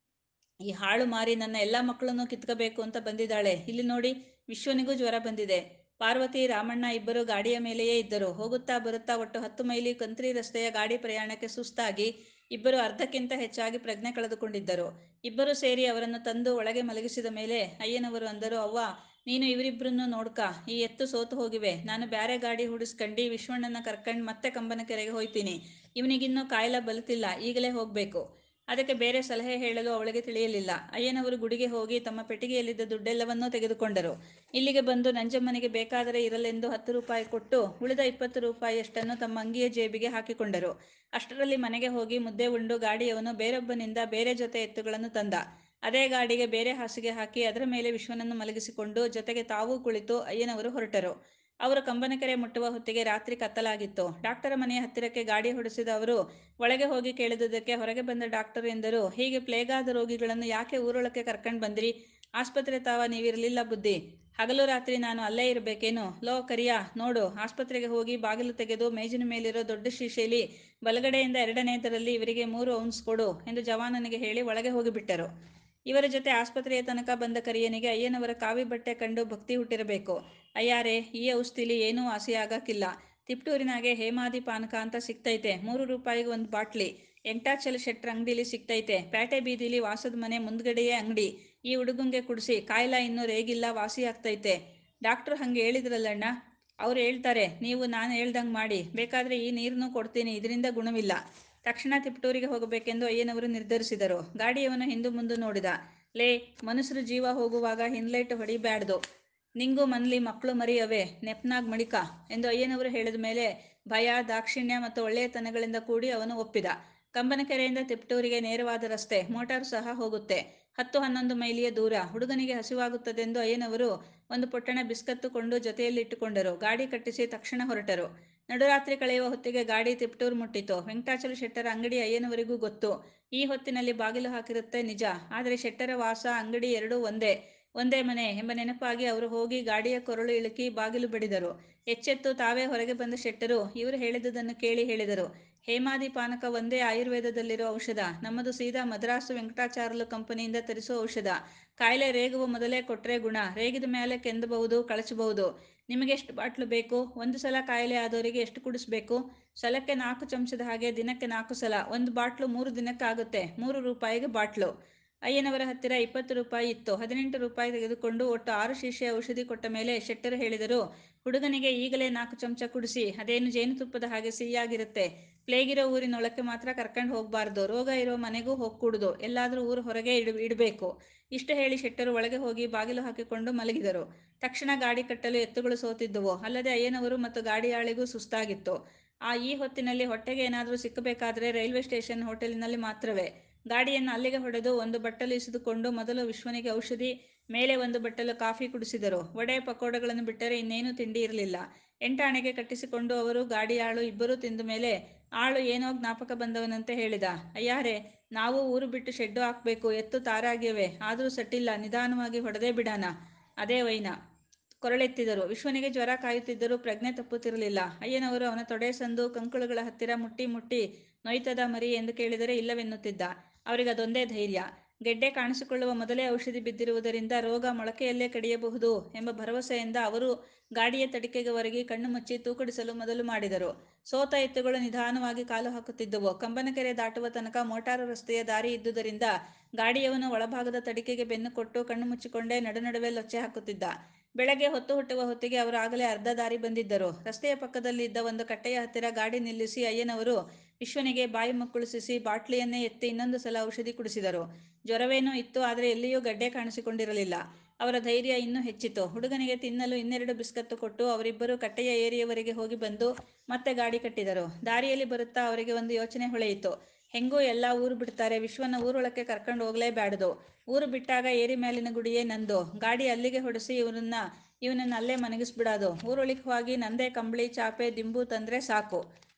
ಈ ಹಾಳು ಮಾರಿ ನನ್ನ ಎಲ್ಲ ಮಕ್ಕಳನ್ನು ಕಿತ್ಕಬೇಕು ಅಂತ ಬಂದಿದ್ದಾಳೆ ಇಲ್ಲಿ ನೋಡಿ ವಿಶ್ವನಿಗೂ ಜ್ವರ ಬಂದಿದೆ ಪಾರ್ವತಿ ರಾಮಣ್ಣ ಇಬ್ಬರು ಗಾಡಿಯ ಮೇಲೆಯೇ ಇದ್ದರು ಹೋಗುತ್ತಾ ಬರುತ್ತಾ ಒಟ್ಟು ಹತ್ತು ಮೈಲಿ ಕಂತ್ರಿ ರಸ್ತೆಯ ಗಾಡಿ ಪ್ರಯಾಣಕ್ಕೆ ಸುಸ್ತಾಗಿ ಇಬ್ಬರು ಅರ್ಧಕ್ಕಿಂತ ಹೆಚ್ಚಾಗಿ ಪ್ರಜ್ಞೆ ಕಳೆದುಕೊಂಡಿದ್ದರು ಇಬ್ಬರು ಸೇರಿ ಅವರನ್ನು ತಂದು ಒಳಗೆ ಮಲಗಿಸಿದ ಮೇಲೆ ಅಯ್ಯನವರು ಅಂದರು ಅವ್ವ ನೀನು ಇವರಿಬ್ಬರನ್ನು ನೋಡ್ಕ ಈ ಎತ್ತು ಸೋತು ಹೋಗಿವೆ ನಾನು ಬ್ಯಾರೆ ಗಾಡಿ ಹುಡಿಸ್ಕಂಡು ವಿಶ್ವಣ್ಣನ ಕರ್ಕಂಡು ಮತ್ತೆ ಕಂಬನ ಕೆರೆಗೆ ಹೋಯ್ತೀನಿ ಇವನಿಗಿನ್ನೂ ಕಾಯಿಲೆ ಬಲುತ್ತಿಲ್ಲ ಈಗಲೇ ಹೋಗಬೇಕು ಅದಕ್ಕೆ ಬೇರೆ ಸಲಹೆ ಹೇಳಲು ಅವಳಿಗೆ ತಿಳಿಯಲಿಲ್ಲ ಅಯ್ಯನವರು ಗುಡಿಗೆ ಹೋಗಿ ತಮ್ಮ ಪೆಟ್ಟಿಗೆಯಲ್ಲಿದ್ದ ದುಡ್ಡೆಲ್ಲವನ್ನೂ ತೆಗೆದುಕೊಂಡರು ಇಲ್ಲಿಗೆ ಬಂದು ನಂಜಮ್ಮನಿಗೆ ಬೇಕಾದರೆ ಇರಲೆಂದು ಹತ್ತು ರೂಪಾಯಿ ಕೊಟ್ಟು ಉಳಿದ ಇಪ್ಪತ್ತು ರೂಪಾಯಿಯಷ್ಟನ್ನು ತಮ್ಮ ಅಂಗಿಯ ಜೇಬಿಗೆ ಹಾಕಿಕೊಂಡರು ಅಷ್ಟರಲ್ಲಿ ಮನೆಗೆ ಹೋಗಿ ಮುದ್ದೆ ಉಂಡು ಗಾಡಿಯವನು ಬೇರೊಬ್ಬನಿಂದ ಬೇರೆ ಜೊತೆ ಎತ್ತುಗಳನ್ನು ತಂದ ಅದೇ ಗಾಡಿಗೆ ಬೇರೆ ಹಾಸಿಗೆ ಹಾಕಿ ಅದರ ಮೇಲೆ ವಿಶ್ವನನ್ನು ಮಲಗಿಸಿಕೊಂಡು ಜೊತೆಗೆ ತಾವೂ ಕುಳಿತು ಅಯ್ಯನವರು ಹೊರಟರು ಅವರು ಕಂಬನಕೆರೆ ಮುಟ್ಟುವ ಹೊತ್ತಿಗೆ ರಾತ್ರಿ ಕತ್ತಲಾಗಿತ್ತು ಡಾಕ್ಟರ ಮನೆಯ ಹತ್ತಿರಕ್ಕೆ ಗಾಡಿ ಹೊಡೆಸಿದ ಅವರು ಒಳಗೆ ಹೋಗಿ ಕೇಳಿದುದಕ್ಕೆ ಹೊರಗೆ ಬಂದ ಡಾಕ್ಟರ್ ಎಂದರು ಹೀಗೆ ಪ್ಲೇಗಾದ ರೋಗಿಗಳನ್ನು ಯಾಕೆ ಊರೊಳಕ್ಕೆ ಕರ್ಕೊಂಡು ಬಂದ್ರಿ ಆಸ್ಪತ್ರೆ ತಾವ ನೀವಿರಲಿಲ್ಲ ಬುದ್ಧಿ ಹಗಲು ರಾತ್ರಿ ನಾನು ಅಲ್ಲೇ ಇರಬೇಕೇನು ಲೋ ಕರಿಯ ನೋಡು ಆಸ್ಪತ್ರೆಗೆ ಹೋಗಿ ಬಾಗಿಲು ತೆಗೆದು ಮೇಜಿನ ಮೇಲಿರೋ ದೊಡ್ಡ ಶೀಶೆಲಿ ಬಲಗಡೆಯಿಂದ ಎರಡನೇದರಲ್ಲಿ ಇವರಿಗೆ ಮೂರು ಔನ್ಸ್ ಕೊಡು ಎಂದು ಜವಾನನಿಗೆ ಹೇಳಿ ಒಳಗೆ ಹೋಗಿಬಿಟ್ಟರು ಇವರ ಜೊತೆ ಆಸ್ಪತ್ರೆಯ ತನಕ ಬಂದ ಕರಿಯನಿಗೆ ಅಯ್ಯನವರ ಕಾವಿ ಬಟ್ಟೆ ಕಂಡು ಭಕ್ತಿ ಹುಟ್ಟಿರಬೇಕು ಅಯ್ಯಾರೆ ಈ ಔಷಧಿಲಿ ಏನೂ ವಾಸಿಯಾಗಕ್ಕಿಲ್ಲ ತಿಪ್ಟೂರಿನಾಗೆ ಹೇಮಾದಿ ಪಾನಕ ಅಂತ ಸಿಗ್ತೈತೆ ಮೂರು ರೂಪಾಯಿಗೆ ಒಂದು ಬಾಟ್ಲಿ ಎಂಟಾಚಲ ಶೆಟ್ರ ಅಂಗಡಿಲಿ ಸಿಗ್ತೈತೆ ಪ್ಯಾಟೆ ಬೀದಿಲಿ ವಾಸದ ಮನೆ ಮುಂದ್ಗಡೆಯೇ ಅಂಗಡಿ ಈ ಹುಡುಗಂಗೆ ಕುಡಿಸಿ ಕಾಯಿಲ ಇನ್ನೂ ರೇಗಿಲ್ಲ ವಾಸಿ ಆಗ್ತೈತೆ ಡಾಕ್ಟ್ರು ಹಂಗೆ ಹೇಳಿದ್ರಲ್ಲಣ್ಣ ಅವ್ರು ಹೇಳ್ತಾರೆ ನೀವು ನಾನು ಹೇಳ್ದಂಗೆ ಮಾಡಿ ಬೇಕಾದರೆ ಈ ನೀರನ್ನು ಕೊಡ್ತೀನಿ ಇದರಿಂದ ಗುಣವಿಲ್ಲ ತಕ್ಷಣ ತಿಪ್ಟೂರಿಗೆ ಹೋಗಬೇಕೆಂದು ಅಯ್ಯನವರು ನಿರ್ಧರಿಸಿದರು ಗಾಡಿಯವನು ಹಿಂದು ಮುಂದೆ ನೋಡಿದ ಲೇ ಮನುಷ್ಯರು ಜೀವ ಹೋಗುವಾಗ ಹಿನ್ಲೈಟ್ ಹೊಡಿಬ್ಯಾಡ್ದು ನಿಂಗೂ ಮನ್ಲಿ ಮಕ್ಕಳು ಮರಿ ಅವೇ ನೆಪ್ನಾಗ್ ಮಡಿಕ ಎಂದು ಅಯ್ಯನವರು ಹೇಳಿದ ಮೇಲೆ ಭಯ ದಾಕ್ಷಿಣ್ಯ ಮತ್ತು ಒಳ್ಳೆಯತನಗಳಿಂದ ಕೂಡಿ ಅವನು ಒಪ್ಪಿದ ಕಂಬನಕೆರೆಯಿಂದ ತಿಪ್ಟೂರಿಗೆ ನೇರವಾದ ರಸ್ತೆ ಮೋಟಾರು ಸಹ ಹೋಗುತ್ತೆ ಹತ್ತು ಹನ್ನೊಂದು ಮೈಲಿಯ ದೂರ ಹುಡುಗನಿಗೆ ಹಸಿವಾಗುತ್ತದೆಂದು ಅಯ್ಯನವರು ಒಂದು ಪೊಟ್ಟಣ ಬಿಸ್ಕತ್ತು ಕೊಂಡು ಜೊತೆಯಲ್ಲಿಟ್ಟುಕೊಂಡರು ಗಾಡಿ ಕಟ್ಟಿಸಿ ತಕ್ಷಣ ಹೊರಟರು ನಡುರಾತ್ರಿ ಕಳೆಯುವ ಹೊತ್ತಿಗೆ ಗಾಡಿ ತಿಪ್ಟೂರು ಮುಟ್ಟಿತು ವೆಂಕಟಾಚಲ ಶೆಟ್ಟರ ಅಂಗಡಿ ಅಯ್ಯನವರಿಗೂ ಗೊತ್ತು ಈ ಹೊತ್ತಿನಲ್ಲಿ ಬಾಗಿಲು ಹಾಕಿರುತ್ತೆ ನಿಜ ಆದರೆ ಶೆಟ್ಟರ ವಾಸ ಅಂಗಡಿ ಎರಡೂ ಒಂದೇ ಒಂದೇ ಮನೆ ಎಂಬ ನೆನಪಾಗಿ ಅವರು ಹೋಗಿ ಗಾಡಿಯ ಕೊರಳು ಇಳುಕಿ ಬಾಗಿಲು ಬಡಿದರು ಎಚ್ಚೆತ್ತು ತಾವೇ ಹೊರಗೆ ಬಂದ ಶೆಟ್ಟರು ಇವರು ಹೇಳಿದುದನ್ನು ಕೇಳಿ ಹೇಳಿದರು ಹೇಮಾದಿ ಪಾನಕ ಒಂದೇ ಆಯುರ್ವೇದದಲ್ಲಿರೋ ಔಷಧ ನಮ್ಮದು ಸೀದಾ ಮದ್ರಾಸು ವೆಂಕಟಾಚಾರ್ಲು ಕಂಪನಿಯಿಂದ ತರಿಸೋ ಔಷಧ ಕಾಯಿಲೆ ರೇಗುವ ಮೊದಲೇ ಕೊಟ್ಟರೆ ಗುಣ ರೇಗಿದ ಮೇಲೆ ಕೆಂದಬಹುದು ಕಳಚಬಹುದು ನಿಮಗೆ ಎಷ್ಟು ಬಾಟ್ಲು ಬೇಕು ಒಂದು ಸಲ ಕಾಯಿಲೆ ಆದವರಿಗೆ ಎಷ್ಟು ಕುಡಿಸ್ಬೇಕು ಸಲಕ್ಕೆ ನಾಲ್ಕು ಚಮಚದ ಹಾಗೆ ದಿನಕ್ಕೆ ನಾಲ್ಕು ಸಲ ಒಂದು ಬಾಟ್ಲು ಮೂರು ದಿನಕ್ಕಾಗುತ್ತೆ ಮೂರು ರೂಪಾಯಿಗೆ ಬಾಟ್ಲು ಅಯ್ಯನವರ ಹತ್ತಿರ ಇಪ್ಪತ್ತು ರೂಪಾಯಿ ಇತ್ತು ಹದಿನೆಂಟು ರೂಪಾಯಿ ತೆಗೆದುಕೊಂಡು ಒಟ್ಟು ಆರು ಶೀಶೆ ಔಷಧಿ ಕೊಟ್ಟ ಮೇಲೆ ಶೆಟ್ಟರು ಹೇಳಿದರು ಹುಡುಗನಿಗೆ ಈಗಲೇ ನಾಲ್ಕು ಚಮಚ ಕುಡಿಸಿ ಅದೇನು ಜೇನುತುಪ್ಪದ ಹಾಗೆ ಸಿಹಿಯಾಗಿರುತ್ತೆ ಪ್ಲೇಗಿರೋ ಊರಿನೊಳಕ್ಕೆ ಮಾತ್ರ ಕರ್ಕೊಂಡು ಹೋಗಬಾರ್ದು ರೋಗ ಇರೋ ಮನೆಗೂ ಹೋಗ್ಕೂಡ್ದು ಎಲ್ಲಾದರೂ ಊರು ಹೊರಗೆ ಇಡ್ ಇಡಬೇಕು ಇಷ್ಟು ಹೇಳಿ ಶೆಟ್ಟರು ಒಳಗೆ ಹೋಗಿ ಬಾಗಿಲು ಹಾಕಿಕೊಂಡು ಮಲಗಿದರು ತಕ್ಷಣ ಗಾಡಿ ಕಟ್ಟಲು ಎತ್ತುಗಳು ಸೋತಿದ್ದುವು ಅಲ್ಲದೆ ಅಯ್ಯನವರು ಮತ್ತು ಗಾಡಿಯಾಳಿಗೂ ಸುಸ್ತಾಗಿತ್ತು ಆ ಈ ಹೊತ್ತಿನಲ್ಲಿ ಹೊಟ್ಟೆಗೆ ಏನಾದರೂ ಸಿಕ್ಕಬೇಕಾದ್ರೆ ರೈಲ್ವೆ ಸ್ಟೇಷನ್ ಹೋಟೆಲಿನಲ್ಲಿ ಮಾತ್ರವೇ ಗಾಡಿಯನ್ನು ಅಲ್ಲಿಗೆ ಹೊಡೆದು ಒಂದು ಬಟ್ಟಲು ಇಸಿದುಕೊಂಡು ಮೊದಲು ವಿಶ್ವನಿಗೆ ಔಷಧಿ ಮೇಲೆ ಒಂದು ಬಟ್ಟಲು ಕಾಫಿ ಕುಡಿಸಿದರು ವಡೆ ಪಕೋಡಗಳನ್ನು ಬಿಟ್ಟರೆ ಇನ್ನೇನು ತಿಂಡಿ ಇರಲಿಲ್ಲ ಎಂಟಾಣೆಗೆ ಕಟ್ಟಿಸಿಕೊಂಡು ಅವರು ಗಾಡಿಯಾಳು ಇಬ್ಬರೂ ತಿಂದ ಮೇಲೆ ಆಳು ಏನೋ ಜ್ಞಾಪಕ ಬಂದವನಂತೆ ಹೇಳಿದ ಅಯ್ಯಾರೆ ನಾವು ಊರು ಬಿಟ್ಟು ಶೆಡ್ಡು ಹಾಕಬೇಕು ಎತ್ತು ತಾರಾಗ್ಯವೆ ಆದರೂ ಸಟ್ಟಿಲ್ಲ ನಿಧಾನವಾಗಿ ಹೊಡೆದೇ ಬಿಡಾನ ಅದೇ ವೈನ ಕೊರಳೆತ್ತಿದರು ವಿಶ್ವನಿಗೆ ಜ್ವರ ಕಾಯುತ್ತಿದ್ದರೂ ಪ್ರಜ್ಞೆ ತಪ್ಪುತ್ತಿರಲಿಲ್ಲ ಅಯ್ಯನವರು ಅವನ ತೊಡೆ ಸಂದು ಕಂಕುಳುಗಳ ಹತ್ತಿರ ಮುಟ್ಟಿ ಮುಟ್ಟಿ ನೊಯ್ತದ ಮರಿ ಎಂದು ಕೇಳಿದರೆ ಇಲ್ಲವೆನ್ನುತ್ತಿದ್ದ ಅವರಿಗೆ ಅದೊಂದೇ ಧೈರ್ಯ ಗೆಡ್ಡೆ ಕಾಣಿಸಿಕೊಳ್ಳುವ ಮೊದಲೇ ಔಷಧಿ ಬಿದ್ದಿರುವುದರಿಂದ ರೋಗ ಮೊಳಕೆಯಲ್ಲೇ ಕಡಿಯಬಹುದು ಎಂಬ ಭರವಸೆಯಿಂದ ಅವರು ಗಾಡಿಯ ತಡಿಕೆಗೆ ಒರಗಿ ಕಣ್ಣು ಮುಚ್ಚಿ ತೂಕಡಿಸಲು ಮೊದಲು ಮಾಡಿದರು ಸೋತ ಎತ್ತುಗಳು ನಿಧಾನವಾಗಿ ಕಾಲು ಹಾಕುತ್ತಿದ್ದುವು ಕಂಬನಕೆರೆ ದಾಟುವ ತನಕ ಮೋಟಾರು ರಸ್ತೆಯ ದಾರಿ ಇದ್ದುದರಿಂದ ಗಾಡಿಯವನು ಒಳಭಾಗದ ತಡಿಕೆಗೆ ಬೆನ್ನು ಕೊಟ್ಟು ಕಣ್ಣು ಮುಚ್ಚಿಕೊಂಡೇ ನಡುನಡುವೆ ಲೊಚ್ಚೆ ಹಾಕುತ್ತಿದ್ದ ಬೆಳಗ್ಗೆ ಹೊತ್ತು ಹುಟ್ಟುವ ಹೊತ್ತಿಗೆ ಅವರು ಆಗಲೇ ಅರ್ಧ ದಾರಿ ಬಂದಿದ್ದರು ರಸ್ತೆಯ ಪಕ್ಕದಲ್ಲಿ ಇದ್ದ ಒಂದು ಕಟ್ಟೆಯ ಹತ್ತಿರ ಗಾಡಿ ನಿಲ್ಲಿಸಿ ಅಯ್ಯನವರು ವಿಶ್ವನಿಗೆ ಬಾಯಿ ಮುಕ್ಕುಳಿಸಿ ಬಾಟ್ಲಿಯನ್ನೇ ಎತ್ತಿ ಇನ್ನೊಂದು ಸಲ ಔಷಧಿ ಕುಡಿಸಿದರು ಜ್ವರವೇನೂ ಇತ್ತು ಆದರೆ ಎಲ್ಲಿಯೂ ಗಡ್ಡೆ ಕಾಣಿಸಿಕೊಂಡಿರಲಿಲ್ಲ ಅವರ ಧೈರ್ಯ ಇನ್ನೂ ಹೆಚ್ಚಿತು ಹುಡುಗನಿಗೆ ತಿನ್ನಲು ಇನ್ನೆರಡು ಬಿಸ್ಕತ್ತು ಕೊಟ್ಟು ಅವರಿಬ್ಬರು ಕಟ್ಟೆಯ ಏರಿಯವರೆಗೆ ಹೋಗಿ ಬಂದು ಮತ್ತೆ ಗಾಡಿ ಕಟ್ಟಿದರು ದಾರಿಯಲ್ಲಿ ಬರುತ್ತಾ ಅವರಿಗೆ ಒಂದು ಯೋಚನೆ ಹೊಳೆಯಿತು ಹೆಂಗೂ ಎಲ್ಲ ಊರು ಬಿಡ್ತಾರೆ ವಿಶ್ವನ ಊರೊಳಕ್ಕೆ ಕರ್ಕೊಂಡು ಹೋಗಲೇಬ್ಯಾಡ್ದು ಊರು ಬಿಟ್ಟಾಗ ಏರಿ ಮೇಲಿನ ಗುಡಿಯೇ ನಂದು ಗಾಡಿ ಅಲ್ಲಿಗೆ ಹೊಡೆಸಿ ಇವನನ್ನ ಇವನನ್ನ ಅಲ್ಲೇ ಮನಗಿಸ್ಬಿಡೋದು ಊರೊಳಿಗೆ ಹೋಗಿ ನಂದೇ ಕಂಬಳಿ ಚಾಪೆ ದಿಂಬು ತಂದರೆ ಸಾಕು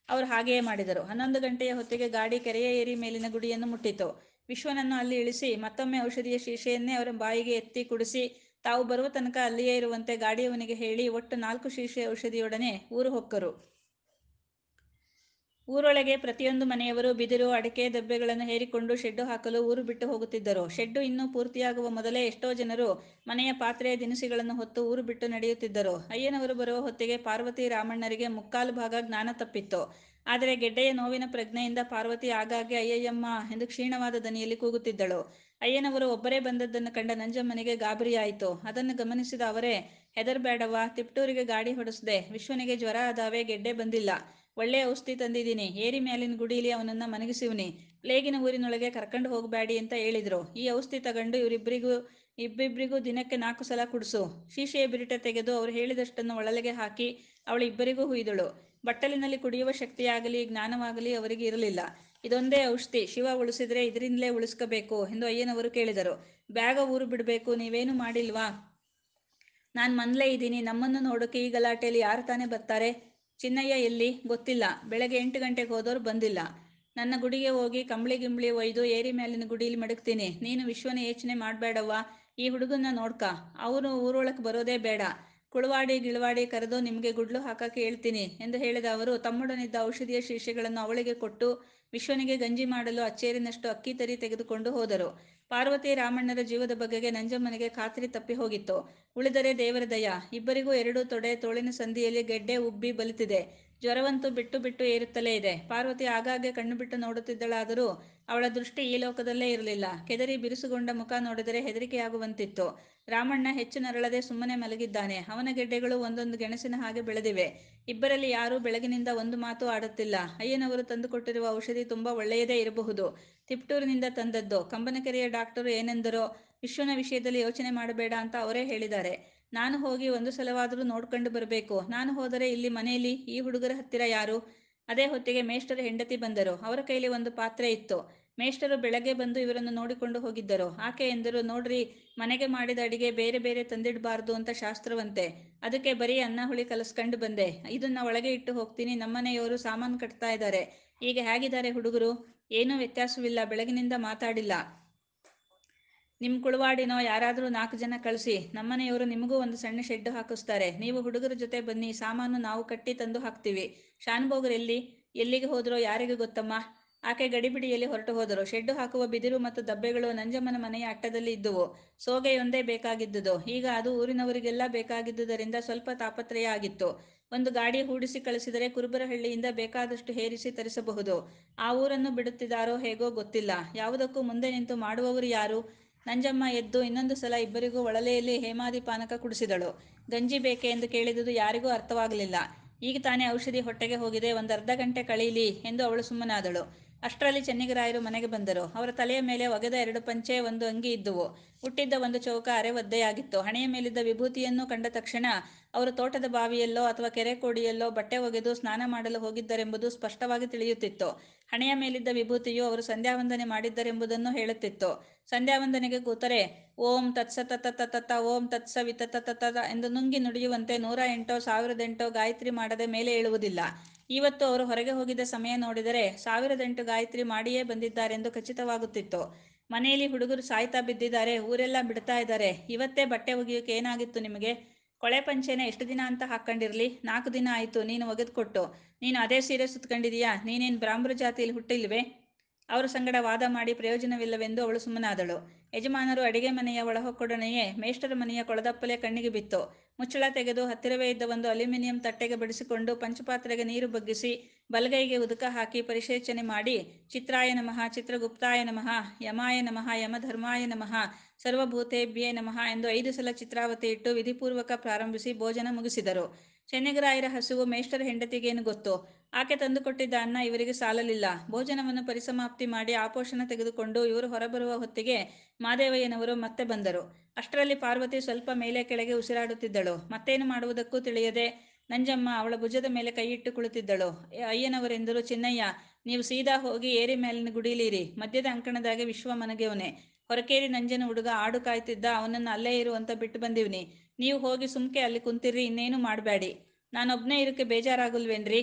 ಅವರು ಹಾಗೆಯೇ ಮಾಡಿದರು ಹನ್ನೊಂದು ಗಂಟೆಯ ಹೊತ್ತಿಗೆ ಗಾಡಿ ಕೆರೆಯ ಏರಿ ಮೇಲಿನ ಗುಡಿಯನ್ನು ಮುಟ್ಟಿತು ವಿಶ್ವನನ್ನು ಅಲ್ಲಿ ಇಳಿಸಿ ಮತ್ತೊಮ್ಮೆ ಔಷಧಿಯ ಶೀಶೆಯನ್ನೇ ಅವರ ಬಾಯಿಗೆ ಎತ್ತಿ ಕುಡಿಸಿ ತಾವು ಬರುವ ತನಕ ಅಲ್ಲಿಯೇ ಇರುವಂತೆ ಗಾಡಿಯವನಿಗೆ ಹೇಳಿ ಒಟ್ಟು ನಾಲ್ಕು ಶೀಶೆ ಔಷಧಿಯೊಡನೆ ಊರು ಹೊಕ್ಕರು ಊರೊಳಗೆ ಪ್ರತಿಯೊಂದು ಮನೆಯವರು ಬಿದಿರು ಅಡಿಕೆ ದಬ್ಬೆಗಳನ್ನು ಹೇರಿಕೊಂಡು ಶೆಡ್ಡು ಹಾಕಲು ಊರು ಬಿಟ್ಟು ಹೋಗುತ್ತಿದ್ದರು ಶೆಡ್ಡು ಇನ್ನೂ ಪೂರ್ತಿಯಾಗುವ ಮೊದಲೇ ಎಷ್ಟೋ ಜನರು ಮನೆಯ ಪಾತ್ರೆಯ ದಿನಸಿಗಳನ್ನು ಹೊತ್ತು ಊರು ಬಿಟ್ಟು ನಡೆಯುತ್ತಿದ್ದರು ಅಯ್ಯನವರು ಬರುವ ಹೊತ್ತಿಗೆ ಪಾರ್ವತಿ ರಾಮಣ್ಣರಿಗೆ ಮುಕ್ಕಾಲು ಭಾಗ ಜ್ಞಾನ ತಪ್ಪಿತ್ತು ಆದರೆ ಗೆಡ್ಡೆಯ ನೋವಿನ ಪ್ರಜ್ಞೆಯಿಂದ ಪಾರ್ವತಿ ಆಗಾಗ್ಗೆ ಅಯ್ಯಯ್ಯಮ್ಮ ಎಂದು ಕ್ಷೀಣವಾದ ದನಿಯಲ್ಲಿ ಕೂಗುತ್ತಿದ್ದಳು ಅಯ್ಯನವರು ಒಬ್ಬರೇ ಬಂದದ್ದನ್ನು ಕಂಡ ನಂಜಮ್ಮನಿಗೆ ಗಾಬರಿಯಾಯಿತು ಅದನ್ನು ಗಮನಿಸಿದ ಅವರೇ ಹೆದರ್ಬೇಡವ್ವ ತಿಪ್ಟೂರಿಗೆ ಗಾಡಿ ಹೊಡೆಸ್ದೆ ವಿಶ್ವನಿಗೆ ಜ್ವರ ಆದಾವೆ ಗೆಡ್ಡೆ ಬಂದಿಲ್ಲ ಒಳ್ಳೆ ಔಷಧಿ ತಂದಿದ್ದೀನಿ ಏರಿ ಮ್ಯಾಲಿನ ಗುಡೀಲಿ ಅವನನ್ನ ಮನಗಿಸಿವ್ನಿ ಪ್ಲೇಗಿನ ಊರಿನೊಳಗೆ ಕರ್ಕೊಂಡು ಹೋಗಬೇಡಿ ಅಂತ ಹೇಳಿದ್ರು ಈ ಔಷಧಿ ತಗೊಂಡು ಇವರಿಬ್ಬರಿಗೂ ಇಬ್ಬಿಬ್ಬರಿಗೂ ದಿನಕ್ಕೆ ನಾಲ್ಕು ಸಲ ಕುಡಿಸು ಶೀಶೆಯ ಬಿರಿಟ ತೆಗೆದು ಅವ್ರು ಹೇಳಿದಷ್ಟನ್ನು ಒಳಲೆಗೆ ಹಾಕಿ ಅವಳು ಇಬ್ಬರಿಗೂ ಹುಯ್ದಳು ಬಟ್ಟಲಿನಲ್ಲಿ ಕುಡಿಯುವ ಶಕ್ತಿಯಾಗಲಿ ಜ್ಞಾನವಾಗಲಿ ಅವರಿಗೆ ಇರಲಿಲ್ಲ ಇದೊಂದೇ ಔಷಧಿ ಶಿವ ಉಳಿಸಿದ್ರೆ ಇದರಿಂದಲೇ ಉಳಿಸ್ಕೋಬೇಕು ಎಂದು ಅಯ್ಯನವರು ಕೇಳಿದರು ಬ್ಯಾಗ ಊರು ಬಿಡಬೇಕು ನೀವೇನು ಮಾಡಿಲ್ವಾ ನಾನು ಮನ್ಲೇ ಇದ್ದೀನಿ ನಮ್ಮನ್ನು ನೋಡೋಕೆ ಈ ಗಲಾಟೆಯಲ್ಲಿ ಯಾರು ತಾನೇ ಬರ್ತಾರೆ ಚಿನ್ನಯ್ಯ ಎಲ್ಲಿ ಗೊತ್ತಿಲ್ಲ ಬೆಳಗ್ಗೆ ಎಂಟು ಗಂಟೆಗೆ ಹೋದವ್ರು ಬಂದಿಲ್ಲ ನನ್ನ ಗುಡಿಗೆ ಹೋಗಿ ಕಂಬಳಿ ಗಿಂಬಳಿ ಒಯ್ದು ಏರಿ ಮೇಲಿನ ಗುಡೀಲಿ ಮಡಗ್ತೀನಿ ನೀನು ವಿಶ್ವನ ಯೋಚನೆ ಮಾಡಬೇಡವ್ವ ಈ ಹುಡುಗನ್ನ ನೋಡ್ಕ ಅವನು ಊರೊಳಕ್ಕೆ ಬರೋದೇ ಬೇಡ ಕುಳವಾಡಿ ಗಿಳವಾಡಿ ಕರೆದು ನಿಮಗೆ ಗುಡ್ಲು ಹಾಕಕ್ಕೆ ಹೇಳ್ತೀನಿ ಎಂದು ಹೇಳಿದ ಅವರು ತಮ್ಮೊಡನಿದ್ದ ಔಷಧಿಯ ಶೀಶೆಗಳನ್ನು ಅವಳಿಗೆ ಕೊಟ್ಟು ವಿಶ್ವನಿಗೆ ಗಂಜಿ ಮಾಡಲು ಅಚ್ಚೇರಿನಷ್ಟು ಅಕ್ಕಿ ತರಿ ತೆಗೆದುಕೊಂಡು ಹೋದರು ಪಾರ್ವತಿ ರಾಮಣ್ಣರ ಜೀವದ ಬಗೆಗೆ ನಂಜಮ್ಮನಿಗೆ ಖಾತ್ರಿ ತಪ್ಪಿ ಹೋಗಿತ್ತು ಉಳಿದರೆ ದೇವರ ದಯ ಇಬ್ಬರಿಗೂ ಎರಡು ತೊಡೆ ತೋಳಿನ ಸಂದಿಯಲ್ಲಿ ಗೆಡ್ಡೆ ಉಬ್ಬಿ ಬಲಿತಿದೆ ಜ್ವರವಂತೂ ಬಿಟ್ಟು ಬಿಟ್ಟು ಏರುತ್ತಲೇ ಇದೆ ಪಾರ್ವತಿ ಆಗಾಗ್ಗೆ ಕಣ್ಣು ಬಿಟ್ಟು ನೋಡುತ್ತಿದ್ದಳಾದರೂ ಅವಳ ದೃಷ್ಟಿ ಈ ಲೋಕದಲ್ಲೇ ಇರಲಿಲ್ಲ ಕೆದರಿ ಬಿರುಸುಗೊಂಡ ಮುಖ ನೋಡಿದರೆ ಹೆದರಿಕೆಯಾಗುವಂತಿತ್ತು ರಾಮಣ್ಣ ಹೆಚ್ಚು ನರಳದೆ ಸುಮ್ಮನೆ ಮಲಗಿದ್ದಾನೆ ಅವನ ಗೆಡ್ಡೆಗಳು ಒಂದೊಂದು ಗೆಣಸಿನ ಹಾಗೆ ಬೆಳೆದಿವೆ ಇಬ್ಬರಲ್ಲಿ ಯಾರೂ ಬೆಳಗಿನಿಂದ ಒಂದು ಮಾತು ಆಡುತ್ತಿಲ್ಲ ಅಯ್ಯನವರು ತಂದುಕೊಟ್ಟಿರುವ ಔಷಧಿ ತುಂಬ ಒಳ್ಳೆಯದೇ ಇರಬಹುದು ತಿಪ್ಟೂರಿನಿಂದ ತಂದದ್ದು ಕಂಬನಕೆರೆಯ ಡಾಕ್ಟರು ಏನೆಂದರೋ ವಿಶ್ವನ ವಿಷಯದಲ್ಲಿ ಯೋಚನೆ ಮಾಡಬೇಡ ಅಂತ ಅವರೇ ಹೇಳಿದ್ದಾರೆ ನಾನು ಹೋಗಿ ಒಂದು ಸಲವಾದರೂ ನೋಡ್ಕೊಂಡು ಬರಬೇಕು ನಾನು ಹೋದರೆ ಇಲ್ಲಿ ಮನೆಯಲ್ಲಿ ಈ ಹುಡುಗರ ಹತ್ತಿರ ಯಾರು ಅದೇ ಹೊತ್ತಿಗೆ ಮೇಷ್ಟರ ಹೆಂಡತಿ ಬಂದರು ಅವರ ಕೈಲಿ ಒಂದು ಪಾತ್ರೆ ಇತ್ತು ಮೇಷ್ಟರು ಬೆಳಗ್ಗೆ ಬಂದು ಇವರನ್ನು ನೋಡಿಕೊಂಡು ಹೋಗಿದ್ದರು ಆಕೆ ಎಂದರು ನೋಡ್ರಿ ಮನೆಗೆ ಮಾಡಿದ ಅಡಿಗೆ ಬೇರೆ ಬೇರೆ ತಂದಿಡಬಾರ್ದು ಅಂತ ಶಾಸ್ತ್ರವಂತೆ ಅದಕ್ಕೆ ಬರೀ ಅನ್ನ ಹುಳಿ ಕಲಸ್ಕೊಂಡು ಬಂದೆ ಇದನ್ನ ಒಳಗೆ ಇಟ್ಟು ಹೋಗ್ತೀನಿ ನಮ್ಮನೆಯವರು ಸಾಮಾನು ಕಟ್ತಾ ಇದ್ದಾರೆ ಈಗ ಹೇಗಿದ್ದಾರೆ ಹುಡುಗರು ಏನೂ ವ್ಯತ್ಯಾಸವಿಲ್ಲ ಬೆಳಗಿನಿಂದ ಮಾತಾಡಿಲ್ಲ ನಿಮ್ಮ ಕುಳವಾಡಿನೋ ಯಾರಾದರೂ ನಾಲ್ಕು ಜನ ಕಳಿಸಿ ನಮ್ಮನೆಯವರು ನಿಮಗೂ ಒಂದು ಸಣ್ಣ ಶೆಡ್ ಹಾಕಿಸ್ತಾರೆ ನೀವು ಹುಡುಗರ ಜೊತೆ ಬನ್ನಿ ಸಾಮಾನು ನಾವು ಕಟ್ಟಿ ತಂದು ಹಾಕ್ತೀವಿ ಶಾನ್ಭೋಗರು ಎಲ್ಲಿ ಎಲ್ಲಿಗೆ ಹೋದ್ರೋ ಯಾರಿಗೆ ಗೊತ್ತಮ್ಮ ಆಕೆ ಗಡಿಬಿಡಿಯಲ್ಲಿ ಹೊರಟು ಹೋದರು ಶೆಡ್ಡು ಹಾಕುವ ಬಿದಿರು ಮತ್ತು ದಬ್ಬೆಗಳು ನಂಜಮ್ಮನ ಮನೆಯ ಅಟ್ಟದಲ್ಲಿ ಇದ್ದುವು ಸೋಗೆಯೊಂದೇ ಬೇಕಾಗಿದ್ದುದು ಈಗ ಅದು ಊರಿನವರಿಗೆಲ್ಲ ಬೇಕಾಗಿದ್ದುದರಿಂದ ಸ್ವಲ್ಪ ತಾಪತ್ರಯ ಆಗಿತ್ತು ಒಂದು ಗಾಡಿ ಹೂಡಿಸಿ ಕಳಿಸಿದರೆ ಕುರುಬರಹಳ್ಳಿಯಿಂದ ಬೇಕಾದಷ್ಟು ಹೇರಿಸಿ ತರಿಸಬಹುದು ಆ ಊರನ್ನು ಬಿಡುತ್ತಿದ್ದಾರೋ ಹೇಗೋ ಗೊತ್ತಿಲ್ಲ ಯಾವುದಕ್ಕೂ ಮುಂದೆ ನಿಂತು ಮಾಡುವವರು ಯಾರು ನಂಜಮ್ಮ ಎದ್ದು ಇನ್ನೊಂದು ಸಲ ಇಬ್ಬರಿಗೂ ಒಳಲೆಯಲ್ಲಿ ಹೇಮಾದಿ ಪಾನಕ ಕುಡಿಸಿದಳು ಗಂಜಿ ಬೇಕೆ ಎಂದು ಕೇಳಿದುದು ಯಾರಿಗೂ ಅರ್ಥವಾಗಲಿಲ್ಲ ಈಗ ತಾನೇ ಔಷಧಿ ಹೊಟ್ಟೆಗೆ ಹೋಗಿದೆ ಒಂದು ಅರ್ಧ ಗಂಟೆ ಕಳೀಲಿ ಎಂದು ಅವಳು ಸುಮ್ಮನಾದಳು ಅಷ್ಟರಲ್ಲಿ ಚೆನ್ನಿಗರಾಯರು ಮನೆಗೆ ಬಂದರು ಅವರ ತಲೆಯ ಮೇಲೆ ಒಗೆದ ಎರಡು ಪಂಚೆ ಒಂದು ಅಂಗಿ ಇದ್ದುವು ಹುಟ್ಟಿದ್ದ ಒಂದು ಚೌಕ ಅರೆ ಒದ್ದೆಯಾಗಿತ್ತು ಹಣೆಯ ಮೇಲಿದ್ದ ವಿಭೂತಿಯನ್ನು ಕಂಡ ತಕ್ಷಣ ಅವರು ತೋಟದ ಬಾವಿಯಲ್ಲೋ ಅಥವಾ ಕೆರೆ ಕೋಡಿಯಲ್ಲೋ ಬಟ್ಟೆ ಒಗೆದು ಸ್ನಾನ ಮಾಡಲು ಹೋಗಿದ್ದರೆಂಬುದು ಸ್ಪಷ್ಟವಾಗಿ ತಿಳಿಯುತ್ತಿತ್ತು ಹಣೆಯ ಮೇಲಿದ್ದ ವಿಭೂತಿಯು ಅವರು ಸಂಧ್ಯಾವಂದನೆ ಮಾಡಿದ್ದರೆಂಬುದನ್ನು ಹೇಳುತ್ತಿತ್ತು ಸಂಧ್ಯಾವಂದನೆಗೆ ಕೂತರೆ ಓಂ ತತ್ಸತ ತತ ತತ ಓಂ ತತ್ಸ ವಿತತ ತತ ಎಂದು ನುಂಗಿ ನುಡಿಯುವಂತೆ ನೂರ ಎಂಟೋ ಸಾವಿರದ ಎಂಟೋ ಗಾಯತ್ರಿ ಮಾಡದೆ ಮೇಲೆ ಏಳುವುದಿಲ್ಲ ಇವತ್ತು ಅವರು ಹೊರಗೆ ಹೋಗಿದ್ದ ಸಮಯ ನೋಡಿದರೆ ಸಾವಿರದೆಂಟು ಗಾಯತ್ರಿ ಮಾಡಿಯೇ ಬಂದಿದ್ದಾರೆಂದು ಖಚಿತವಾಗುತ್ತಿತ್ತು ಮನೆಯಲ್ಲಿ ಹುಡುಗರು ಸಾಯ್ತಾ ಬಿದ್ದಿದ್ದಾರೆ ಊರೆಲ್ಲ ಬಿಡ್ತಾ ಇದ್ದಾರೆ ಇವತ್ತೇ ಬಟ್ಟೆ ಒಗೆಯೋಕೆ ಏನಾಗಿತ್ತು ನಿಮಗೆ ಕೊಳೆ ಪಂಚೆನ ಎಷ್ಟು ದಿನ ಅಂತ ಹಾಕ್ಕೊಂಡಿರ್ಲಿ ನಾಲ್ಕು ದಿನ ಆಯಿತು ನೀನು ಒಗೆದುಕೊಟ್ಟು ನೀನು ಅದೇ ಸೀರೆ ಸುತ್ಕೊಂಡಿದೀಯಾ ನೀನೇನು ಬ್ರಾಹ್ಮಣ ಜಾತಿಯಲ್ಲಿ ಹುಟ್ಟಿಲ್ವೇ ಅವರ ಸಂಗಡ ವಾದ ಮಾಡಿ ಪ್ರಯೋಜನವಿಲ್ಲವೆಂದು ಅವಳು ಸುಮ್ಮನಾದಳು ಯಜಮಾನರು ಅಡಿಗೆ ಮನೆಯ ಒಳಹೊಕ್ಕೊಡನೆಯೇ ಮೇಷ್ಟರ ಮನೆಯ ಕೊಳದಪ್ಪಲೆ ಕಣ್ಣಿಗೆ ಬಿತ್ತು ಮುಚ್ಚಳ ತೆಗೆದು ಹತ್ತಿರವೇ ಇದ್ದ ಒಂದು ಅಲ್ಯೂಮಿನಿಯಂ ತಟ್ಟೆಗೆ ಬಡಿಸಿಕೊಂಡು ಪಂಚಪಾತ್ರೆಗೆ ನೀರು ಬಗ್ಗಿಸಿ ಬಲಗೈಗೆ ಉದುಕ ಹಾಕಿ ಪರಿಶೇಚನೆ ಮಾಡಿ ಚಿತ್ರಾಯ ನಮಃ ಚಿತ್ರಗುಪ್ತಾಯ ನಮಃ ಯಮಾಯ ನಮಃ ಯಮಧರ್ಮಾಯ ನಮಃ ಸರ್ವಭೂತೇಭ್ಯೇ ನಮಃ ಎಂದು ಐದು ಸಲ ಚಿತ್ರಾವತಿ ಇಟ್ಟು ವಿಧಿಪೂರ್ವಕ ಪ್ರಾರಂಭಿಸಿ ಭೋಜನ ಮುಗಿಸಿದರು ಚೆನ್ನಿಗರಾಯರ ಹಸುವು ಮೇಷ್ಟರ ಹೆಂಡತಿಗೇನು ಗೊತ್ತು ಆಕೆ ತಂದುಕೊಟ್ಟಿದ್ದ ಅನ್ನ ಇವರಿಗೆ ಸಾಲಲಿಲ್ಲ ಭೋಜನವನ್ನು ಪರಿಸಮಾಪ್ತಿ ಮಾಡಿ ಆಪೋಷಣ ತೆಗೆದುಕೊಂಡು ಇವರು ಹೊರಬರುವ ಹೊತ್ತಿಗೆ ಮಾದೇವಯ್ಯನವರು ಮತ್ತೆ ಬಂದರು ಅಷ್ಟರಲ್ಲಿ ಪಾರ್ವತಿ ಸ್ವಲ್ಪ ಮೇಲೆ ಕೆಳಗೆ ಉಸಿರಾಡುತ್ತಿದ್ದಳು ಮತ್ತೇನು ಮಾಡುವುದಕ್ಕೂ ತಿಳಿಯದೆ ನಂಜಮ್ಮ ಅವಳ ಭುಜದ ಮೇಲೆ ಕೈಯಿಟ್ಟು ಕುಳಿತಿದ್ದಳು ಅಯ್ಯನವರೆಂದರು ಚಿನ್ನಯ್ಯ ನೀವು ಸೀದಾ ಹೋಗಿ ಏರಿ ಮೇಲಿನ ಗುಡಿಲಿರಿ ಮಧ್ಯದ ಅಂಕಣದಾಗೆ ವಿಶ್ವ ಮನಗೆವನೆ ಹೊರಕೇರಿ ನಂಜನ ಹುಡುಗ ಆಡು ಕಾಯ್ತಿದ್ದ ಅವನನ್ನು ಅಲ್ಲೇ ಇರು ಅಂತ ಬಿಟ್ಟು ಬಂದಿವ್ನಿ ನೀವು ಹೋಗಿ ಸುಮ್ಕೆ ಅಲ್ಲಿ ಕುಂತಿರ್ರಿ ಇನ್ನೇನು ಮಾಡಬೇಡಿ ನಾನೊಬ್ನೇ ಇರೋಕ್ಕೆ ಬೇಜಾರಾಗಲ್ವೇನ್ರಿ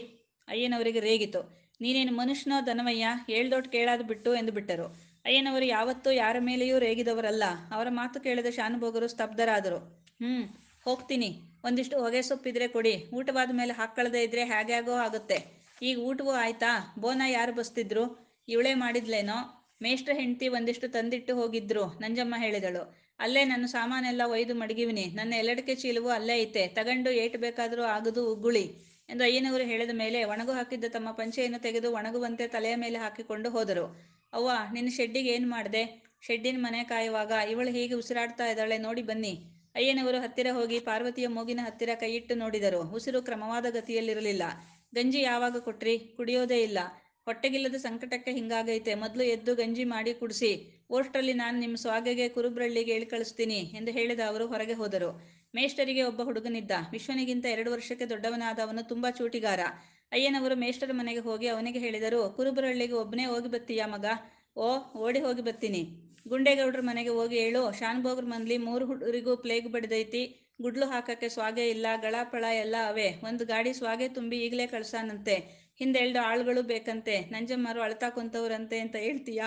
ಅಯ್ಯನವರಿಗೆ ರೇಗಿತು ನೀನೇನು ಮನುಷ್ಯನೋ ದನವಯ್ಯ ಹೇಳ್ದೊಟ್ಟು ಕೇಳಾದು ಬಿಟ್ಟು ಎಂದು ಬಿಟ್ಟರು ಅಯ್ಯನವರು ಯಾವತ್ತೂ ಯಾರ ಮೇಲೆಯೂ ರೇಗಿದವರಲ್ಲ ಅವರ ಮಾತು ಕೇಳಿದ ಶಾನುಭೋಗರು ಸ್ತಬ್ಧರಾದರು ಹ್ಞೂ ಹೋಗ್ತೀನಿ ಒಂದಿಷ್ಟು ಹೊಗೆ ಸೊಪ್ಪಿದ್ರೆ ಕೊಡಿ ಊಟವಾದ ಮೇಲೆ ಹಾಕ್ಕೊಳ್ಳದೆ ಇದ್ರೆ ಹೇಗ್ಯಾಗೋ ಆಗುತ್ತೆ ಈಗ ಊಟವೂ ಆಯ್ತಾ ಬೋನ ಯಾರು ಬಸ್ತಿದ್ರು ಇವಳೇ ಮಾಡಿದ್ಲೇನೋ ಮೇಷ್ಟ್ರ ಹೆಂಡತಿ ಒಂದಿಷ್ಟು ತಂದಿಟ್ಟು ಹೋಗಿದ್ರು ನಂಜಮ್ಮ ಹೇಳಿದಳು ಅಲ್ಲೇ ನನ್ನ ಸಾಮಾನೆಲ್ಲ ಒಯ್ದು ಮಡಗಿವಿನಿ ನನ್ನ ಎಲ್ಲಡಿಕೆ ಚೀಲವು ಅಲ್ಲೇ ಐತೆ ತಗಂಡು ಏಟು ಬೇಕಾದರೂ ಆಗದು ಉಗುಳಿ ಎಂದು ಅಯ್ಯನವರು ಹೇಳಿದ ಮೇಲೆ ಒಣಗು ಹಾಕಿದ್ದ ತಮ್ಮ ಪಂಚೆಯನ್ನು ತೆಗೆದು ಒಣಗುವಂತೆ ತಲೆಯ ಮೇಲೆ ಹಾಕಿಕೊಂಡು ಹೋದರು ಅವ್ವ ನಿನ್ನ ಶೆಡ್ಡಿಗೆ ಏನು ಮಾಡಿದೆ ಶೆಡ್ಡಿನ ಮನೆ ಕಾಯುವಾಗ ಇವಳು ಹೀಗೆ ಉಸಿರಾಡ್ತಾ ಇದ್ದಾಳೆ ನೋಡಿ ಬನ್ನಿ ಅಯ್ಯನವರು ಹತ್ತಿರ ಹೋಗಿ ಪಾರ್ವತಿಯ ಮೂಗಿನ ಹತ್ತಿರ ಕೈಯಿಟ್ಟು ನೋಡಿದರು ಉಸಿರು ಕ್ರಮವಾದ ಗತಿಯಲ್ಲಿರಲಿಲ್ಲ ಗಂಜಿ ಯಾವಾಗ ಕೊಟ್ರಿ ಕುಡಿಯೋದೇ ಇಲ್ಲ ಹೊಟ್ಟೆಗಿಲ್ಲದ ಸಂಕಟಕ್ಕೆ ಹಿಂಗಾಗೈತೆ ಮೊದಲು ಎದ್ದು ಗಂಜಿ ಮಾಡಿ ಕುಡಿಸಿ ಓಷ್ಟರಲ್ಲಿ ನಾನು ನಿಮ್ಮ ಸ್ವಾಗೆಗೆ ಕುರುಬ್ರಳ್ಳಿಗೆ ಹೇಳಿ ಕಳಿಸ್ತೀನಿ ಎಂದು ಹೇಳಿದ ಅವರು ಹೊರಗೆ ಹೋದರು ಮೇಷ್ಟರಿಗೆ ಒಬ್ಬ ಹುಡುಗನಿದ್ದ ವಿಶ್ವನಿಗಿಂತ ಎರಡು ವರ್ಷಕ್ಕೆ ದೊಡ್ಡವನಾದ ಅವನು ತುಂಬ ಚೂಟಿಗಾರ ಅಯ್ಯನವರು ಮೇಷ್ಟರ ಮನೆಗೆ ಹೋಗಿ ಅವನಿಗೆ ಹೇಳಿದರು ಕುರುಬರಳ್ಳಿಗೆ ಒಬ್ಬನೇ ಹೋಗಿ ಬತ್ತೀಯಾ ಮಗ ಓ ಓಡಿ ಹೋಗಿ ಬತ್ತೀನಿ ಗುಂಡೇಗೌಡ್ರ ಮನೆಗೆ ಹೋಗಿ ಹೇಳು ಶಾನ್ಭೋಗ್ರ ಮನ್ಲಿ ಮೂರು ಹುಡುಗರಿಗೂ ಪ್ಲೇಗ್ ಬಡ್ದೈತಿ ಗುಡ್ಲು ಹಾಕಕ್ಕೆ ಸ್ವಾಗೆ ಇಲ್ಲ ಗಳಪಳ ಎಲ್ಲ ಅವೇ ಒಂದು ಗಾಡಿ ಸ್ವಾಗೆ ತುಂಬಿ ಈಗಲೇ ಕಳ್ಸಾನಂತೆ ಹಿಂದೆಳ್ದು ಆಳುಗಳು ಬೇಕಂತೆ ನಂಜಮ್ಮರು ಅಳ್ತಾ ಕುಂತವ್ರಂತೆ ಅಂತ ಹೇಳ್ತೀಯಾ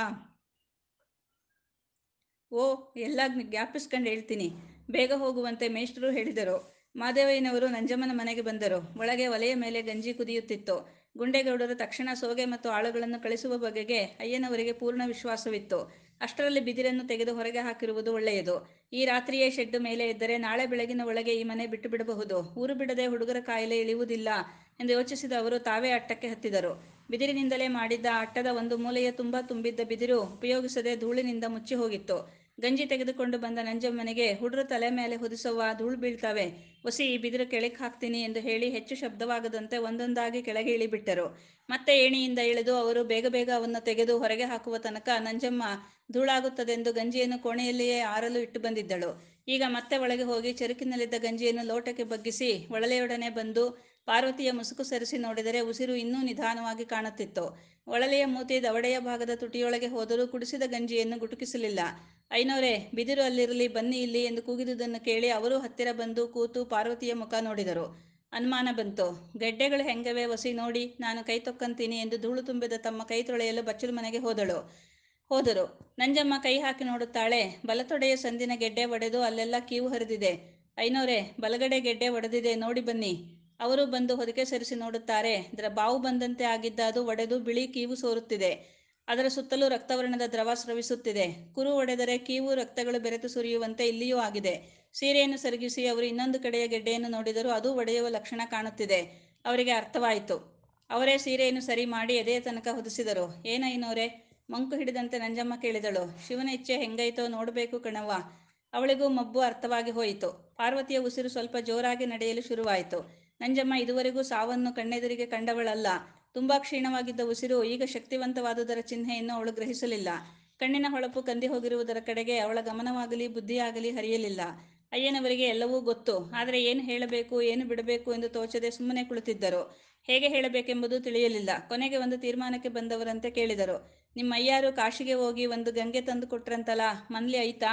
ಓ ಎಲ್ಲ ಜ್ಞಾಪಿಸ್ಕೊಂಡು ಹೇಳ್ತೀನಿ ಬೇಗ ಹೋಗುವಂತೆ ಮೇಷ್ಟ್ರು ಹೇಳಿದರು ಮಾದೇವಯ್ಯನವರು ನಂಜಮ್ಮನ ಮನೆಗೆ ಬಂದರು ಒಳಗೆ ಒಲೆಯ ಮೇಲೆ ಗಂಜಿ ಕುದಿಯುತ್ತಿತ್ತು ಗುಂಡೇಗೌಡರು ತಕ್ಷಣ ಸೋಗೆ ಮತ್ತು ಆಳುಗಳನ್ನು ಕಳಿಸುವ ಬಗೆಗೆ ಅಯ್ಯನವರಿಗೆ ಪೂರ್ಣ ವಿಶ್ವಾಸವಿತ್ತು ಅಷ್ಟರಲ್ಲಿ ಬಿದಿರನ್ನು ತೆಗೆದು ಹೊರಗೆ ಹಾಕಿರುವುದು ಒಳ್ಳೆಯದು ಈ ರಾತ್ರಿಯೇ ಶೆಡ್ಡು ಮೇಲೆ ಇದ್ದರೆ ನಾಳೆ ಬೆಳಗಿನ ಒಳಗೆ ಈ ಮನೆ ಬಿಟ್ಟು ಬಿಡಬಹುದು ಊರು ಬಿಡದೆ ಹುಡುಗರ ಕಾಯಿಲೆ ಇಳಿಯುವುದಿಲ್ಲ ಎಂದು ಯೋಚಿಸಿದ ಅವರು ತಾವೇ ಅಟ್ಟಕ್ಕೆ ಹತ್ತಿದರು ಬಿದಿರಿನಿಂದಲೇ ಮಾಡಿದ್ದ ಅಟ್ಟದ ಒಂದು ಮೂಲೆಯ ತುಂಬ ತುಂಬಿದ್ದ ಬಿದಿರು ಉಪಯೋಗಿಸದೆ ಧೂಳಿನಿಂದ ಮುಚ್ಚಿ ಹೋಗಿತ್ತು ಗಂಜಿ ತೆಗೆದುಕೊಂಡು ಬಂದ ನಂಜಮ್ಮನಿಗೆ ಹುಡುಗರು ತಲೆ ಮೇಲೆ ಹೊದಿಸುವ ಧೂಳು ಬೀಳ್ತವೆ ಒಸಿ ಈ ಬಿದಿರು ಕೆಳಗೆ ಹಾಕ್ತೀನಿ ಎಂದು ಹೇಳಿ ಹೆಚ್ಚು ಶಬ್ದವಾಗದಂತೆ ಒಂದೊಂದಾಗಿ ಕೆಳಗೆ ಇಳಿಬಿಟ್ಟರು ಮತ್ತೆ ಏಣಿಯಿಂದ ಇಳಿದು ಅವರು ಬೇಗ ಬೇಗ ಅವನ್ನು ತೆಗೆದು ಹೊರಗೆ ಹಾಕುವ ತನಕ ನಂಜಮ್ಮ ಧೂಳಾಗುತ್ತದೆಂದು ಗಂಜಿಯನ್ನು ಕೋಣೆಯಲ್ಲಿಯೇ ಆರಲು ಇಟ್ಟು ಬಂದಿದ್ದಳು ಈಗ ಮತ್ತೆ ಒಳಗೆ ಹೋಗಿ ಚೆರುಕಿನಲ್ಲಿದ್ದ ಗಂಜಿಯನ್ನು ಲೋಟಕ್ಕೆ ಬಗ್ಗಿಸಿ ಒಳಲೆಯೊಡನೆ ಬಂದು ಪಾರ್ವತಿಯ ಮುಸುಕು ಸರಿಸಿ ನೋಡಿದರೆ ಉಸಿರು ಇನ್ನೂ ನಿಧಾನವಾಗಿ ಕಾಣುತ್ತಿತ್ತು ಒಳಲೆಯ ಮೂತಿ ದವಡೆಯ ಭಾಗದ ತುಟಿಯೊಳಗೆ ಹೋದರೂ ಕುಡಿಸಿದ ಗಂಜಿಯನ್ನು ಗುಟುಕಿಸಲಿಲ್ಲ ಐನೋರೆ ಬಿದಿರು ಅಲ್ಲಿರಲಿ ಬನ್ನಿ ಇಲ್ಲಿ ಎಂದು ಕೂಗಿದುದನ್ನು ಕೇಳಿ ಅವರು ಹತ್ತಿರ ಬಂದು ಕೂತು ಪಾರ್ವತಿಯ ಮುಖ ನೋಡಿದರು ಅನುಮಾನ ಬಂತು ಗೆಡ್ಡೆಗಳು ಹೆಂಗವೆ ಒಸಿ ನೋಡಿ ನಾನು ಕೈ ತೊಕ್ಕಂತೀನಿ ಎಂದು ಧೂಳು ತುಂಬಿದ ತಮ್ಮ ಕೈ ತೊಳೆಯಲು ಬಚ್ಚಲು ಮನೆಗೆ ಹೋದಳು ಹೋದರು ನಂಜಮ್ಮ ಕೈ ಹಾಕಿ ನೋಡುತ್ತಾಳೆ ಬಲತೊಡೆಯ ಸಂದಿನ ಗೆಡ್ಡೆ ಒಡೆದು ಅಲ್ಲೆಲ್ಲ ಕೀವು ಹರಿದಿದೆ ಐನೋರೆ ಬಲಗಡೆ ಗೆಡ್ಡೆ ಒಡೆದಿದೆ ನೋಡಿ ಬನ್ನಿ ಅವರು ಬಂದು ಹೊದಿಕೆ ಸರಿಸಿ ನೋಡುತ್ತಾರೆ ಇದರ ಬಾವು ಬಂದಂತೆ ಆಗಿದ್ದ ಅದು ಒಡೆದು ಬಿಳಿ ಕೀವು ಸೋರುತ್ತಿದೆ ಅದರ ಸುತ್ತಲೂ ರಕ್ತವರ್ಣದ ದ್ರವ ಸ್ರವಿಸುತ್ತಿದೆ ಕುರು ಒಡೆದರೆ ಕೀವು ರಕ್ತಗಳು ಬೆರೆತು ಸುರಿಯುವಂತೆ ಇಲ್ಲಿಯೂ ಆಗಿದೆ ಸೀರೆಯನ್ನು ಸರಿಗಿಸಿ ಅವರು ಇನ್ನೊಂದು ಕಡೆಯ ಗೆಡ್ಡೆಯನ್ನು ನೋಡಿದರೂ ಅದು ಒಡೆಯುವ ಲಕ್ಷಣ ಕಾಣುತ್ತಿದೆ ಅವರಿಗೆ ಅರ್ಥವಾಯಿತು ಅವರೇ ಸೀರೆಯನ್ನು ಸರಿ ಮಾಡಿ ಎದೆಯ ತನಕ ಹೊದಿಸಿದರು ಏನೈನೋರೆ ಮಂಕು ಹಿಡಿದಂತೆ ನಂಜಮ್ಮ ಕೇಳಿದಳು ಶಿವನ ಇಚ್ಛೆ ಹೆಂಗೈತೋ ನೋಡಬೇಕು ಕಣವ್ವ ಅವಳಿಗೂ ಮಬ್ಬು ಅರ್ಥವಾಗಿ ಹೋಯಿತು ಪಾರ್ವತಿಯ ಉಸಿರು ಸ್ವಲ್ಪ ಜೋರಾಗಿ ನಡೆಯಲು ಶುರುವಾಯಿತು ನಂಜಮ್ಮ ಇದುವರೆಗೂ ಸಾವನ್ನು ಕಣ್ಣೆದುರಿಗೆ ಕಂಡವಳಲ್ಲ ತುಂಬಾ ಕ್ಷೀಣವಾಗಿದ್ದ ಉಸಿರು ಈಗ ಶಕ್ತಿವಂತವಾದುದರ ಚಿಹ್ನೆಯನ್ನು ಅವಳು ಗ್ರಹಿಸಲಿಲ್ಲ ಕಣ್ಣಿನ ಹೊಳಪು ಕಂದಿ ಹೋಗಿರುವುದರ ಕಡೆಗೆ ಅವಳ ಗಮನವಾಗಲಿ ಬುದ್ಧಿಯಾಗಲಿ ಹರಿಯಲಿಲ್ಲ ಅಯ್ಯನವರಿಗೆ ಎಲ್ಲವೂ ಗೊತ್ತು ಆದರೆ ಏನು ಹೇಳಬೇಕು ಏನು ಬಿಡಬೇಕು ಎಂದು ತೋಚದೆ ಸುಮ್ಮನೆ ಕುಳಿತಿದ್ದರು ಹೇಗೆ ಹೇಳಬೇಕೆಂಬುದು ತಿಳಿಯಲಿಲ್ಲ ಕೊನೆಗೆ ಒಂದು ತೀರ್ಮಾನಕ್ಕೆ ಬಂದವರಂತೆ ಕೇಳಿದರು ನಿಮ್ಮ ಅಯ್ಯಾರು ಕಾಶಿಗೆ ಹೋಗಿ ಒಂದು ಗಂಗೆ ತಂದು ಕೊಟ್ರಂತಲ್ಲ ಮನ್ಲಿ ಐತಾ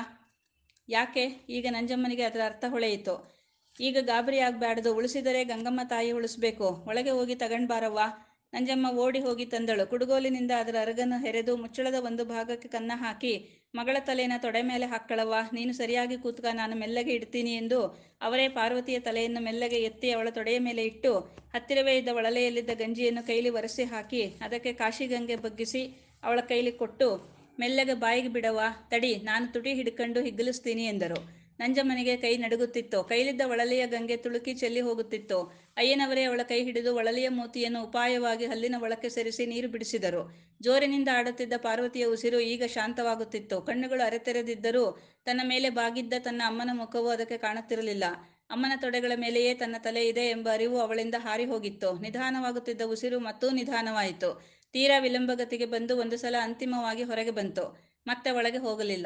ಯಾಕೆ ಈಗ ನಂಜಮ್ಮನಿಗೆ ಅದರ ಅರ್ಥ ಹೊಳೆಯಿತು ಈಗ ಗಾಬರಿ ಆಗಬಾರ್ದು ಉಳಿಸಿದರೆ ಗಂಗಮ್ಮ ತಾಯಿ ಉಳಿಸ್ಬೇಕು ಒಳಗೆ ಹೋಗಿ ತಗೊಂಡ್ ಬಾರವ್ವ ನಂಜಮ್ಮ ಓಡಿ ಹೋಗಿ ತಂದಳು ಕುಡುಗೋಲಿನಿಂದ ಅದರ ಅರಗನ್ನು ಹೆರೆದು ಮುಚ್ಚಳದ ಒಂದು ಭಾಗಕ್ಕೆ ಕನ್ನ ಹಾಕಿ ಮಗಳ ತಲೆನ ತೊಡೆ ಮೇಲೆ ಹಾಕ್ಕಳವ್ವ ನೀನು ಸರಿಯಾಗಿ ಕೂತ್ಕ ನಾನು ಮೆಲ್ಲಗೆ ಇಡ್ತೀನಿ ಎಂದು ಅವರೇ ಪಾರ್ವತಿಯ ತಲೆಯನ್ನು ಮೆಲ್ಲಗೆ ಎತ್ತಿ ಅವಳ ತೊಡೆಯ ಮೇಲೆ ಇಟ್ಟು ಹತ್ತಿರವೇ ಇದ್ದ ಒಳಲೆಯಲ್ಲಿದ್ದ ಗಂಜಿಯನ್ನು ಕೈಲಿ ಒರೆಸಿ ಹಾಕಿ ಅದಕ್ಕೆ ಕಾಶಿಗಂಗೆ ಬಗ್ಗಿಸಿ ಅವಳ ಕೈಲಿ ಕೊಟ್ಟು ಮೆಲ್ಲಗೆ ಬಾಯಿಗೆ ಬಿಡವ ತಡಿ ನಾನು ತುಟಿ ಹಿಡ್ಕೊಂಡು ಹಿಗ್ಗಲಿಸ್ತೀನಿ ಎಂದರು ನಂಜಮ್ಮನಿಗೆ ಕೈ ನಡುಗುತ್ತಿತ್ತು ಕೈಲಿದ್ದ ಒಳಲೆಯ ಗಂಗೆ ತುಳುಕಿ ಚೆಲ್ಲಿ ಹೋಗುತ್ತಿತ್ತು ಅಯ್ಯನವರೇ ಅವಳ ಕೈ ಹಿಡಿದು ಒಳಲೆಯ ಮೂತಿಯನ್ನು ಉಪಾಯವಾಗಿ ಹಲ್ಲಿನ ಒಳಕ್ಕೆ ಸರಿಸಿ ನೀರು ಬಿಡಿಸಿದರು ಜೋರಿನಿಂದ ಆಡುತ್ತಿದ್ದ ಪಾರ್ವತಿಯ ಉಸಿರು ಈಗ ಶಾಂತವಾಗುತ್ತಿತ್ತು ಕಣ್ಣುಗಳು ಅರೆತೆರೆದಿದ್ದರೂ ತನ್ನ ಮೇಲೆ ಬಾಗಿದ್ದ ತನ್ನ ಅಮ್ಮನ ಮುಖವು ಅದಕ್ಕೆ ಕಾಣುತ್ತಿರಲಿಲ್ಲ ಅಮ್ಮನ ತೊಡೆಗಳ ಮೇಲೆಯೇ ತನ್ನ ತಲೆ ಇದೆ ಎಂಬ ಅರಿವು ಅವಳಿಂದ ಹಾರಿ ಹೋಗಿತ್ತು ನಿಧಾನವಾಗುತ್ತಿದ್ದ ಉಸಿರು ಮತ್ತೂ ನಿಧಾನವಾಯಿತು ತೀರಾ ವಿಳಂಬಗತಿಗೆ ಬಂದು ಒಂದು ಸಲ ಅಂತಿಮವಾಗಿ ಹೊರಗೆ ಬಂತು ಮತ್ತೆ ಒಳಗೆ ಹೋಗಲಿಲ್ಲ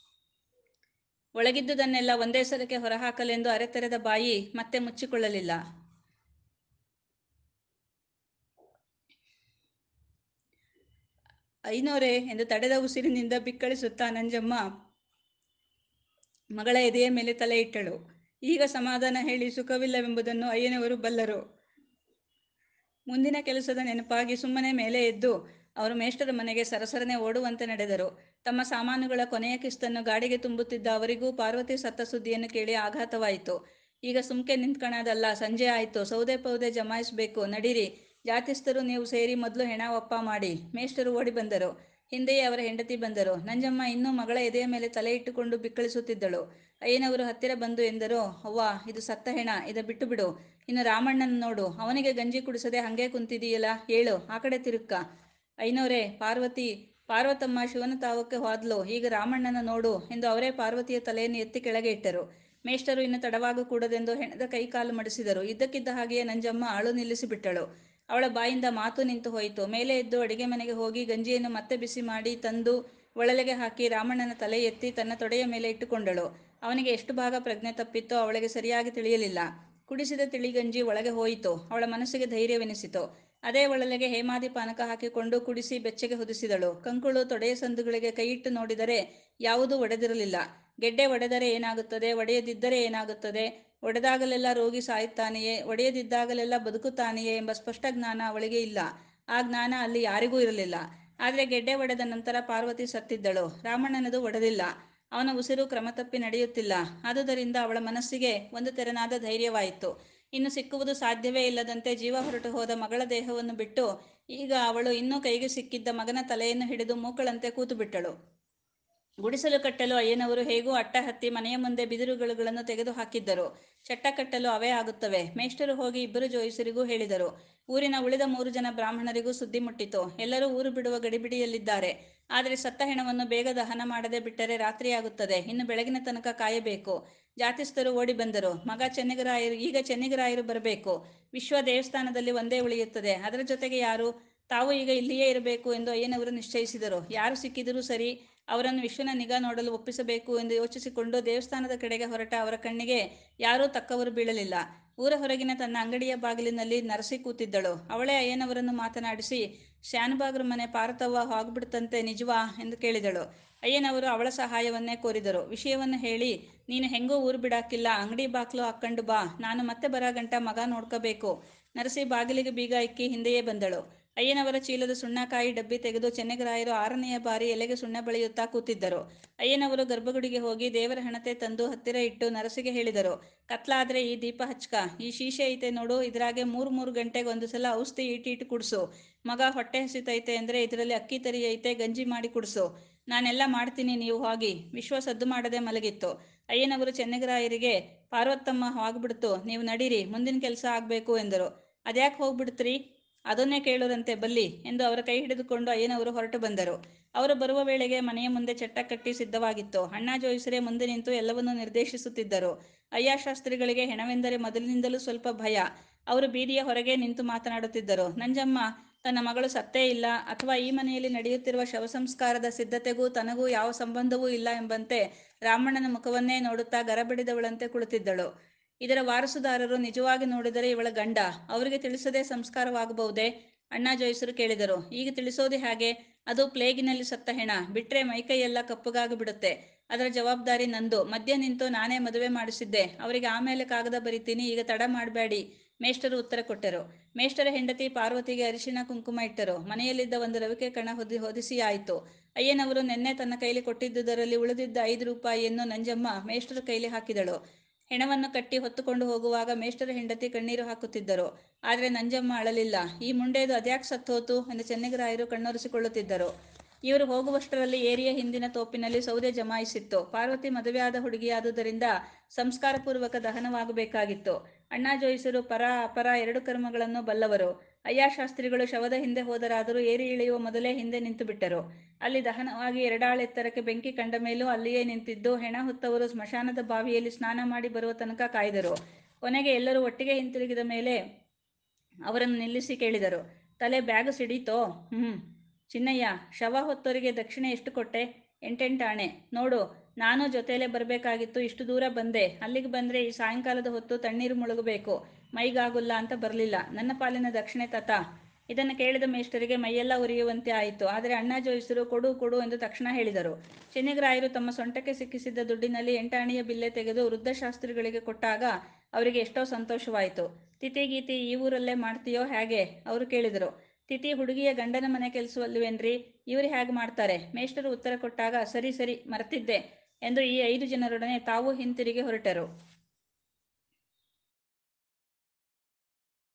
ಒಳಗಿದ್ದುದನ್ನೆಲ್ಲ ಒಂದೇ ಸಲಕ್ಕೆ ಹೊರಹಾಕಲೆಂದು ಅರೆತೆರೆದ ಬಾಯಿ ಮತ್ತೆ ಮುಚ್ಚಿಕೊಳ್ಳಲಿಲ್ಲ ಐನೋರೆ ಎಂದು ತಡೆದ ಉಸಿರಿನಿಂದ ಬಿಕ್ಕಳಿಸುತ್ತಾ ನಂಜಮ್ಮ ಮಗಳ ಎದೆಯ ಮೇಲೆ ತಲೆ ಇಟ್ಟಳು ಈಗ ಸಮಾಧಾನ ಹೇಳಿ ಸುಖವಿಲ್ಲವೆಂಬುದನ್ನು ಅಯ್ಯನವರು ಬಲ್ಲರು ಮುಂದಿನ ಕೆಲಸದ ನೆನಪಾಗಿ ಸುಮ್ಮನೆ ಮೇಲೆ ಎದ್ದು ಅವರು ಮೇಷ್ಟರ ಮನೆಗೆ ಸರಸರನೆ ಓಡುವಂತೆ ನಡೆದರು ತಮ್ಮ ಸಾಮಾನುಗಳ ಕೊನೆಯ ಕಿಸ್ತನ್ನು ಗಾಡಿಗೆ ತುಂಬುತ್ತಿದ್ದ ಅವರಿಗೂ ಪಾರ್ವತಿ ಸತ್ತ ಸುದ್ದಿಯನ್ನು ಕೇಳಿ ಆಘಾತವಾಯಿತು ಈಗ ಸುಮ್ಕೆ ನಿಂತ್ಕಣದಲ್ಲ ಸಂಜೆ ಆಯಿತು ಸೌದೆ ಪೌದೆ ಜಮಾಯಿಸಬೇಕು ನಡೀರಿ ಜಾತಿಸ್ಥರು ನೀವು ಸೇರಿ ಮೊದಲು ಹೆಣ ಒಪ್ಪ ಮಾಡಿ ಮೇಷ್ಟರು ಓಡಿ ಬಂದರು ಹಿಂದೆಯೇ ಅವರ ಹೆಂಡತಿ ಬಂದರು ನಂಜಮ್ಮ ಇನ್ನೂ ಮಗಳ ಎದೆಯ ಮೇಲೆ ತಲೆ ಇಟ್ಟುಕೊಂಡು ಬಿಕ್ಕಳಿಸುತ್ತಿದ್ದಳು ಅಯ್ಯನವರು ಹತ್ತಿರ ಬಂದು ಎಂದರು ಅವ್ವ ಇದು ಸತ್ತ ಹೆಣ ಇದ ಬಿಟ್ಟು ಬಿಡು ಇನ್ನು ರಾಮಣ್ಣನ ನೋಡು ಅವನಿಗೆ ಗಂಜಿ ಕುಡಿಸದೆ ಹಂಗೆ ಕುಂತಿದೀಯಲ್ಲ ಹೇಳು ಆ ಕಡೆ ತಿರುಕ್ಕ ಐನೋರೇ ಪಾರ್ವತಿ ಪಾರ್ವತಮ್ಮ ಶಿವನ ತಾವಕ್ಕೆ ಹೋದ್ಲು ಈಗ ರಾಮಣ್ಣನ ನೋಡು ಎಂದು ಅವರೇ ಪಾರ್ವತಿಯ ತಲೆಯನ್ನು ಎತ್ತಿ ಕೆಳಗೆ ಇಟ್ಟರು ಮೇಷ್ಟರು ಇನ್ನು ತಡವಾಗ ಕೂಡದೆಂದು ಹೆಣದ ಕೈ ಕಾಲು ಮಡಿಸಿದರು ಇದ್ದಕ್ಕಿದ್ದ ಹಾಗೆಯೇ ನಂಜಮ್ಮ ಅಳು ನಿಲ್ಲಿಸಿಬಿಟ್ಟಳು ಅವಳ ಬಾಯಿಂದ ಮಾತು ನಿಂತು ಹೋಯಿತು ಮೇಲೆ ಎದ್ದು ಅಡಿಗೆ ಮನೆಗೆ ಹೋಗಿ ಗಂಜಿಯನ್ನು ಮತ್ತೆ ಬಿಸಿ ಮಾಡಿ ತಂದು ಒಳಲೆಗೆ ಹಾಕಿ ರಾಮಣ್ಣನ ತಲೆ ಎತ್ತಿ ತನ್ನ ತೊಡೆಯ ಮೇಲೆ ಇಟ್ಟುಕೊಂಡಳು ಅವನಿಗೆ ಎಷ್ಟು ಭಾಗ ಪ್ರಜ್ಞೆ ತಪ್ಪಿತ್ತೋ ಅವಳಿಗೆ ಸರಿಯಾಗಿ ತಿಳಿಯಲಿಲ್ಲ ಕುಡಿಸಿದ ತಿಳಿಗಂಜಿ ಒಳಗೆ ಹೋಯಿತು ಅವಳ ಮನಸ್ಸಿಗೆ ಧೈರ್ಯವೆನಿಸಿತು ಅದೇ ಒಳಲೆಗೆ ಹೇಮಾದಿ ಪಾನಕ ಹಾಕಿಕೊಂಡು ಕುಡಿಸಿ ಬೆಚ್ಚಗೆ ಹೊದಿಸಿದಳು ಕಂಕುಳು ತೊಡೆಯ ಸಂದುಗಳಿಗೆ ಕೈಯಿಟ್ಟು ನೋಡಿದರೆ ಯಾವುದೂ ಒಡೆದಿರಲಿಲ್ಲ ಗೆಡ್ಡೆ ಒಡೆದರೆ ಏನಾಗುತ್ತದೆ ಒಡೆಯದಿದ್ದರೆ ಏನಾಗುತ್ತದೆ ಒಡೆದಾಗಲೆಲ್ಲ ರೋಗಿ ಸಾಯುತ್ತಾನೆಯೇ ಒಡೆಯದಿದ್ದಾಗಲೆಲ್ಲ ಬದುಕುತ್ತಾನೆಯೇ ಎಂಬ ಸ್ಪಷ್ಟ ಜ್ಞಾನ ಅವಳಿಗೆ ಇಲ್ಲ ಆ ಜ್ಞಾನ ಅಲ್ಲಿ ಯಾರಿಗೂ ಇರಲಿಲ್ಲ ಆದರೆ ಗೆಡ್ಡೆ ಒಡೆದ ನಂತರ ಪಾರ್ವತಿ ಸತ್ತಿದ್ದಳು ರಾಮಣ್ಣನದು ಒಡೆದಿಲ್ಲ ಅವನ ಉಸಿರು ಕ್ರಮ ತಪ್ಪಿ ನಡೆಯುತ್ತಿಲ್ಲ ಆದುದರಿಂದ ಅವಳ ಮನಸ್ಸಿಗೆ ಒಂದು ತೆರನಾದ ಧೈರ್ಯವಾಯಿತು ಇನ್ನು ಸಿಕ್ಕುವುದು ಸಾಧ್ಯವೇ ಇಲ್ಲದಂತೆ ಜೀವ ಹೊರಟು ಹೋದ ಮಗಳ ದೇಹವನ್ನು ಬಿಟ್ಟು ಈಗ ಅವಳು ಇನ್ನೂ ಕೈಗೆ ಸಿಕ್ಕಿದ್ದ ಮಗನ ತಲೆಯನ್ನು ಹಿಡಿದು ಮೂಕಳಂತೆ ಕೂತುಬಿಟ್ಟಳು ಗುಡಿಸಲು ಕಟ್ಟಲು ಅಯ್ಯನವರು ಹೇಗೂ ಅಟ್ಟ ಹತ್ತಿ ಮನೆಯ ಮುಂದೆ ಬಿದಿರುಗಳನ್ನು ತೆಗೆದು ಹಾಕಿದ್ದರು ಚಟ್ಟ ಕಟ್ಟಲು ಅವೇ ಆಗುತ್ತವೆ ಮೇಷ್ಟರು ಹೋಗಿ ಇಬ್ಬರು ಜೋಯಿಸರಿಗೂ ಹೇಳಿದರು ಊರಿನ ಉಳಿದ ಮೂರು ಜನ ಬ್ರಾಹ್ಮಣರಿಗೂ ಸುದ್ದಿ ಮುಟ್ಟಿತು ಎಲ್ಲರೂ ಊರು ಬಿಡುವ ಗಡಿಬಿಡಿಯಲ್ಲಿದ್ದಾರೆ ಆದರೆ ಸತ್ತ ಹೆಣವನ್ನು ಬೇಗ ದಹನ ಮಾಡದೆ ಬಿಟ್ಟರೆ ರಾತ್ರಿಯಾಗುತ್ತದೆ ಇನ್ನು ಬೆಳಗಿನ ತನಕ ಕಾಯಬೇಕು ಜಾತಿಸ್ಥರು ಓಡಿ ಬಂದರು ಮಗ ಚೆನ್ನಿಗರಾಯರು ಈಗ ಚೆನ್ನಿಗರಾಯರು ಬರಬೇಕು ವಿಶ್ವ ದೇವಸ್ಥಾನದಲ್ಲಿ ಒಂದೇ ಉಳಿಯುತ್ತದೆ ಅದರ ಜೊತೆಗೆ ಯಾರು ತಾವು ಈಗ ಇಲ್ಲಿಯೇ ಇರಬೇಕು ಎಂದು ಅಯ್ಯನವರು ನಿಶ್ಚಯಿಸಿದರು ಯಾರು ಸಿಕ್ಕಿದರೂ ಸರಿ ಅವರನ್ನು ವಿಶ್ವನ ನಿಗಾ ನೋಡಲು ಒಪ್ಪಿಸಬೇಕು ಎಂದು ಯೋಚಿಸಿಕೊಂಡು ದೇವಸ್ಥಾನದ ಕಡೆಗೆ ಹೊರಟ ಅವರ ಕಣ್ಣಿಗೆ ಯಾರೂ ತಕ್ಕವರು ಬೀಳಲಿಲ್ಲ ಊರ ಹೊರಗಿನ ತನ್ನ ಅಂಗಡಿಯ ಬಾಗಿಲಿನಲ್ಲಿ ನರಸಿ ಕೂತಿದ್ದಳು ಅವಳೇ ಅಯ್ಯನವರನ್ನು ಮಾತನಾಡಿಸಿ ಶಾನುಭಾಗ್ರ ಮನೆ ಪಾರತವ್ವ ಹೋಗ್ಬಿಡ್ತಂತೆ ನಿಜವಾ ಎಂದು ಕೇಳಿದಳು ಅಯ್ಯನವರು ಅವಳ ಸಹಾಯವನ್ನೇ ಕೋರಿದರು ವಿಷಯವನ್ನು ಹೇಳಿ ನೀನು ಹೆಂಗೋ ಊರು ಬಿಡಾಕಿಲ್ಲ ಅಂಗಡಿ ಬಾಕ್ಲು ಹಾಕ್ಕೊಂಡು ಬಾ ನಾನು ಮತ್ತೆ ಬರಗಂಟ ಮಗ ನೋಡ್ಕೋಬೇಕು ನರಸಿ ಬಾಗಿಲಿಗೆ ಬೀಗ ಇಕ್ಕಿ ಹಿಂದೆಯೇ ಬಂದಳು ಅಯ್ಯನವರ ಚೀಲದ ಸುಣ್ಣಕಾಯಿ ಡಬ್ಬಿ ತೆಗೆದು ಚೆನ್ನಗರಾಯರು ಆರನೆಯ ಬಾರಿ ಎಲೆಗೆ ಸುಣ್ಣ ಬಳಿಯುತ್ತಾ ಕೂತಿದ್ದರು ಅಯ್ಯನವರು ಗರ್ಭಗುಡಿಗೆ ಹೋಗಿ ದೇವರ ಹಣತೆ ತಂದು ಹತ್ತಿರ ಇಟ್ಟು ನರಸಿಗೆ ಹೇಳಿದರು ಕತ್ಲಾದ್ರೆ ಈ ದೀಪ ಹಚ್ಕ ಈ ಶೀಶೆ ಐತೆ ನೋಡು ಇದ್ರಾಗೆ ಮೂರು ಮೂರು ಗಂಟೆಗೆ ಒಂದು ಸಲ ಔಷಧಿ ಇಟ್ಟಿಟ್ಟು ಕುಡಿಸು ಮಗ ಹೊಟ್ಟೆ ಹಸಿತೈತೆ ಅಂದರೆ ಇದರಲ್ಲಿ ಅಕ್ಕಿ ತರಿ ಐತೆ ಗಂಜಿ ಮಾಡಿ ಕುಡಿಸು ನಾನೆಲ್ಲ ಮಾಡ್ತೀನಿ ನೀವು ಹೋಗಿ ವಿಶ್ವ ಸದ್ದು ಮಾಡದೆ ಮಲಗಿತ್ತು ಅಯ್ಯನವರು ಚೆನ್ನಗರಾಯರಿಗೆ ಪಾರ್ವತಮ್ಮ ಹೋಗ್ಬಿಡ್ತು ನೀವು ನಡೀರಿ ಮುಂದಿನ ಕೆಲಸ ಆಗಬೇಕು ಎಂದರು ಅದ್ಯಾಕೆ ಹೋಗ್ಬಿಡ್ತ್ರಿ ಅದನ್ನೇ ಕೇಳುರಂತೆ ಬಲ್ಲಿ ಎಂದು ಅವರ ಕೈ ಹಿಡಿದುಕೊಂಡು ಅಯ್ಯನವರು ಹೊರಟು ಬಂದರು ಅವರು ಬರುವ ವೇಳೆಗೆ ಮನೆಯ ಮುಂದೆ ಚಟ್ಟ ಕಟ್ಟಿ ಸಿದ್ಧವಾಗಿತ್ತು ಅಣ್ಣ ಜೋಯಿಸರೇ ಮುಂದೆ ನಿಂತು ಎಲ್ಲವನ್ನೂ ನಿರ್ದೇಶಿಸುತ್ತಿದ್ದರು ಅಯ್ಯಾಶಾಸ್ತ್ರಿಗಳಿಗೆ ಹೆಣವೆಂದರೆ ಮೊದಲಿನಿಂದಲೂ ಸ್ವಲ್ಪ ಭಯ ಅವರು ಬೀದಿಯ ಹೊರಗೆ ನಿಂತು ಮಾತನಾಡುತ್ತಿದ್ದರು ನಂಜಮ್ಮ ತನ್ನ ಮಗಳು ಸತ್ತೇ ಇಲ್ಲ ಅಥವಾ ಈ ಮನೆಯಲ್ಲಿ ನಡೆಯುತ್ತಿರುವ ಶವ ಸಂಸ್ಕಾರದ ಸಿದ್ಧತೆಗೂ ತನಗೂ ಯಾವ ಸಂಬಂಧವೂ ಇಲ್ಲ ಎಂಬಂತೆ ರಾಮಣ್ಣನ ಮುಖವನ್ನೇ ನೋಡುತ್ತಾ ಗರಬಡಿದವಳಂತೆ ಕುಳಿತಿದ್ದಳು ಇದರ ವಾರಸುದಾರರು ನಿಜವಾಗಿ ನೋಡಿದರೆ ಇವಳ ಗಂಡ ಅವರಿಗೆ ತಿಳಿಸದೆ ಸಂಸ್ಕಾರವಾಗಬಹುದೇ ಅಣ್ಣ ಜೋಯಿಸರು ಕೇಳಿದರು ಈಗ ತಿಳಿಸೋದು ಹೇಗೆ ಅದು ಪ್ಲೇಗಿನಲ್ಲಿ ಸತ್ತ ಹೆಣ ಬಿಟ್ರೆ ಮೈಕೈಯೆಲ್ಲ ಕಪ್ಪಗಾಗಿ ಬಿಡುತ್ತೆ ಅದರ ಜವಾಬ್ದಾರಿ ನಂದು ಮಧ್ಯ ನಿಂತು ನಾನೇ ಮದುವೆ ಮಾಡಿಸಿದ್ದೆ ಅವರಿಗೆ ಆಮೇಲೆ ಕಾಗದ ಬರಿತೀನಿ ಈಗ ತಡ ಮಾಡಬೇಡಿ ಮೇಷ್ಟರು ಉತ್ತರ ಕೊಟ್ಟರು ಮೇಷ್ಟರ ಹೆಂಡತಿ ಪಾರ್ವತಿಗೆ ಅರಿಶಿಣ ಕುಂಕುಮ ಇಟ್ಟರು ಮನೆಯಲ್ಲಿದ್ದ ಒಂದು ರವಿಕೆ ಕಣ ಹೊದಿ ಹೊದಿಸಿ ಆಯಿತು ಅಯ್ಯನವರು ನಿನ್ನೆ ತನ್ನ ಕೈಲಿ ಕೊಟ್ಟಿದ್ದುದರಲ್ಲಿ ಉಳಿದಿದ್ದ ಐದು ರೂಪಾಯಿಯನ್ನು ನಂಜಮ್ಮ ಮೇಷ್ಟರ ಕೈಲಿ ಹಾಕಿದಳು ಹೆಣವನ್ನು ಕಟ್ಟಿ ಹೊತ್ತುಕೊಂಡು ಹೋಗುವಾಗ ಮೇಷ್ಟರ ಹೆಂಡತಿ ಕಣ್ಣೀರು ಹಾಕುತ್ತಿದ್ದರು ಆದರೆ ನಂಜಮ್ಮ ಅಳಲಿಲ್ಲ ಈ ಮುಂಡೇದು ಅದ್ಯಾಕೆ ಸತ್ತೋತು ಎಂದು ಚೆನ್ನಗರಾಯರು ಕಣ್ಣೊರೆಸಿಕೊಳ್ಳುತ್ತಿದ್ದರು ಇವರು ಹೋಗುವಷ್ಟರಲ್ಲಿ ಏರಿಯ ಹಿಂದಿನ ತೋಪಿನಲ್ಲಿ ಸೌದೆ ಜಮಾಯಿಸಿತ್ತು ಪಾರ್ವತಿ ಮದುವೆಯಾದ ಹುಡುಗಿಯಾದುದರಿಂದ ಸಂಸ್ಕಾರಪೂರ್ವಕ ದಹನವಾಗಬೇಕಾಗಿತ್ತು ಅಣ್ಣ ಜೋಯಿಸರು ಪರ ಅಪರ ಎರಡು ಕರ್ಮಗಳನ್ನು ಬಲ್ಲವರು ಅಯ್ಯಾಶಾಸ್ತ್ರಿಗಳು ಶವದ ಹಿಂದೆ ಹೋದರಾದರೂ ಏರಿ ಇಳಿಯುವ ಮೊದಲೇ ಹಿಂದೆ ನಿಂತು ಬಿಟ್ಟರು ಅಲ್ಲಿ ದಹನವಾಗಿ ಎರಡಾಳೆತ್ತರಕ್ಕೆ ಬೆಂಕಿ ಕಂಡ ಮೇಲೂ ಅಲ್ಲಿಯೇ ನಿಂತಿದ್ದು ಹೆಣ ಹೊತ್ತವರು ಸ್ಮಶಾನದ ಬಾವಿಯಲ್ಲಿ ಸ್ನಾನ ಮಾಡಿ ಬರುವ ತನಕ ಕಾಯ್ದರು ಕೊನೆಗೆ ಎಲ್ಲರೂ ಒಟ್ಟಿಗೆ ಹಿಂತಿರುಗಿದ ಮೇಲೆ ಅವರನ್ನು ನಿಲ್ಲಿಸಿ ಕೇಳಿದರು ತಲೆ ಬ್ಯಾಗ್ ಸಿಡೀತೋ ಹ್ಞೂ ಚಿನ್ನಯ್ಯ ಶವ ಹೊತ್ತವರಿಗೆ ದಕ್ಷಿಣೆ ಎಷ್ಟು ಕೊಟ್ಟೆ ಎಂಟೆಂಟಾಣೆ ನೋಡು ನಾನು ಜೊತೆಯಲ್ಲೇ ಬರಬೇಕಾಗಿತ್ತು ಇಷ್ಟು ದೂರ ಬಂದೆ ಅಲ್ಲಿಗೆ ಬಂದರೆ ಈ ಸಾಯಂಕಾಲದ ಹೊತ್ತು ತಣ್ಣೀರು ಮುಳುಗಬೇಕು ಮೈಗಾಗುಲ್ಲ ಅಂತ ಬರಲಿಲ್ಲ ನನ್ನ ಪಾಲಿನ ದಕ್ಷಿಣೆ ತತ ಇದನ್ನು ಕೇಳಿದ ಮೇಷ್ಟರಿಗೆ ಮೈಯೆಲ್ಲ ಉರಿಯುವಂತೆ ಆಯಿತು ಆದರೆ ಅಣ್ಣ ಜೋಯಿಸರು ಕೊಡು ಕೊಡು ಎಂದು ತಕ್ಷಣ ಹೇಳಿದರು ಚೆನ್ನಿಗರಾಯರು ತಮ್ಮ ಸೊಂಟಕ್ಕೆ ಸಿಕ್ಕಿಸಿದ್ದ ದುಡ್ಡಿನಲ್ಲಿ ಎಂಟಾಣಿಯ ಬಿಲ್ಲೆ ತೆಗೆದು ವೃದ್ಧಶಾಸ್ತ್ರಿಗಳಿಗೆ ಕೊಟ್ಟಾಗ ಅವರಿಗೆ ಎಷ್ಟೋ ಸಂತೋಷವಾಯಿತು ತಿಥಿ ಗೀತಿ ಈ ಊರಲ್ಲೇ ಮಾಡ್ತೀಯೋ ಹ್ಯಾಗೆ ಅವರು ಕೇಳಿದರು ತಿಥಿ ಹುಡುಗಿಯ ಗಂಡನ ಮನೆ ಕೆಲಸವಲ್ವೇನ್ರಿ ಇವ್ರು ಹ್ಯಾಗ್ ಮಾಡ್ತಾರೆ ಮೇಷ್ಟರು ಉತ್ತರ ಕೊಟ್ಟಾಗ ಸರಿ ಸರಿ ಮರ್ತಿದ್ದೆ ಎಂದು ಈ ಐದು ಜನರೊಡನೆ ತಾವೂ ಹಿಂತಿರುಗಿ ಹೊರಟರು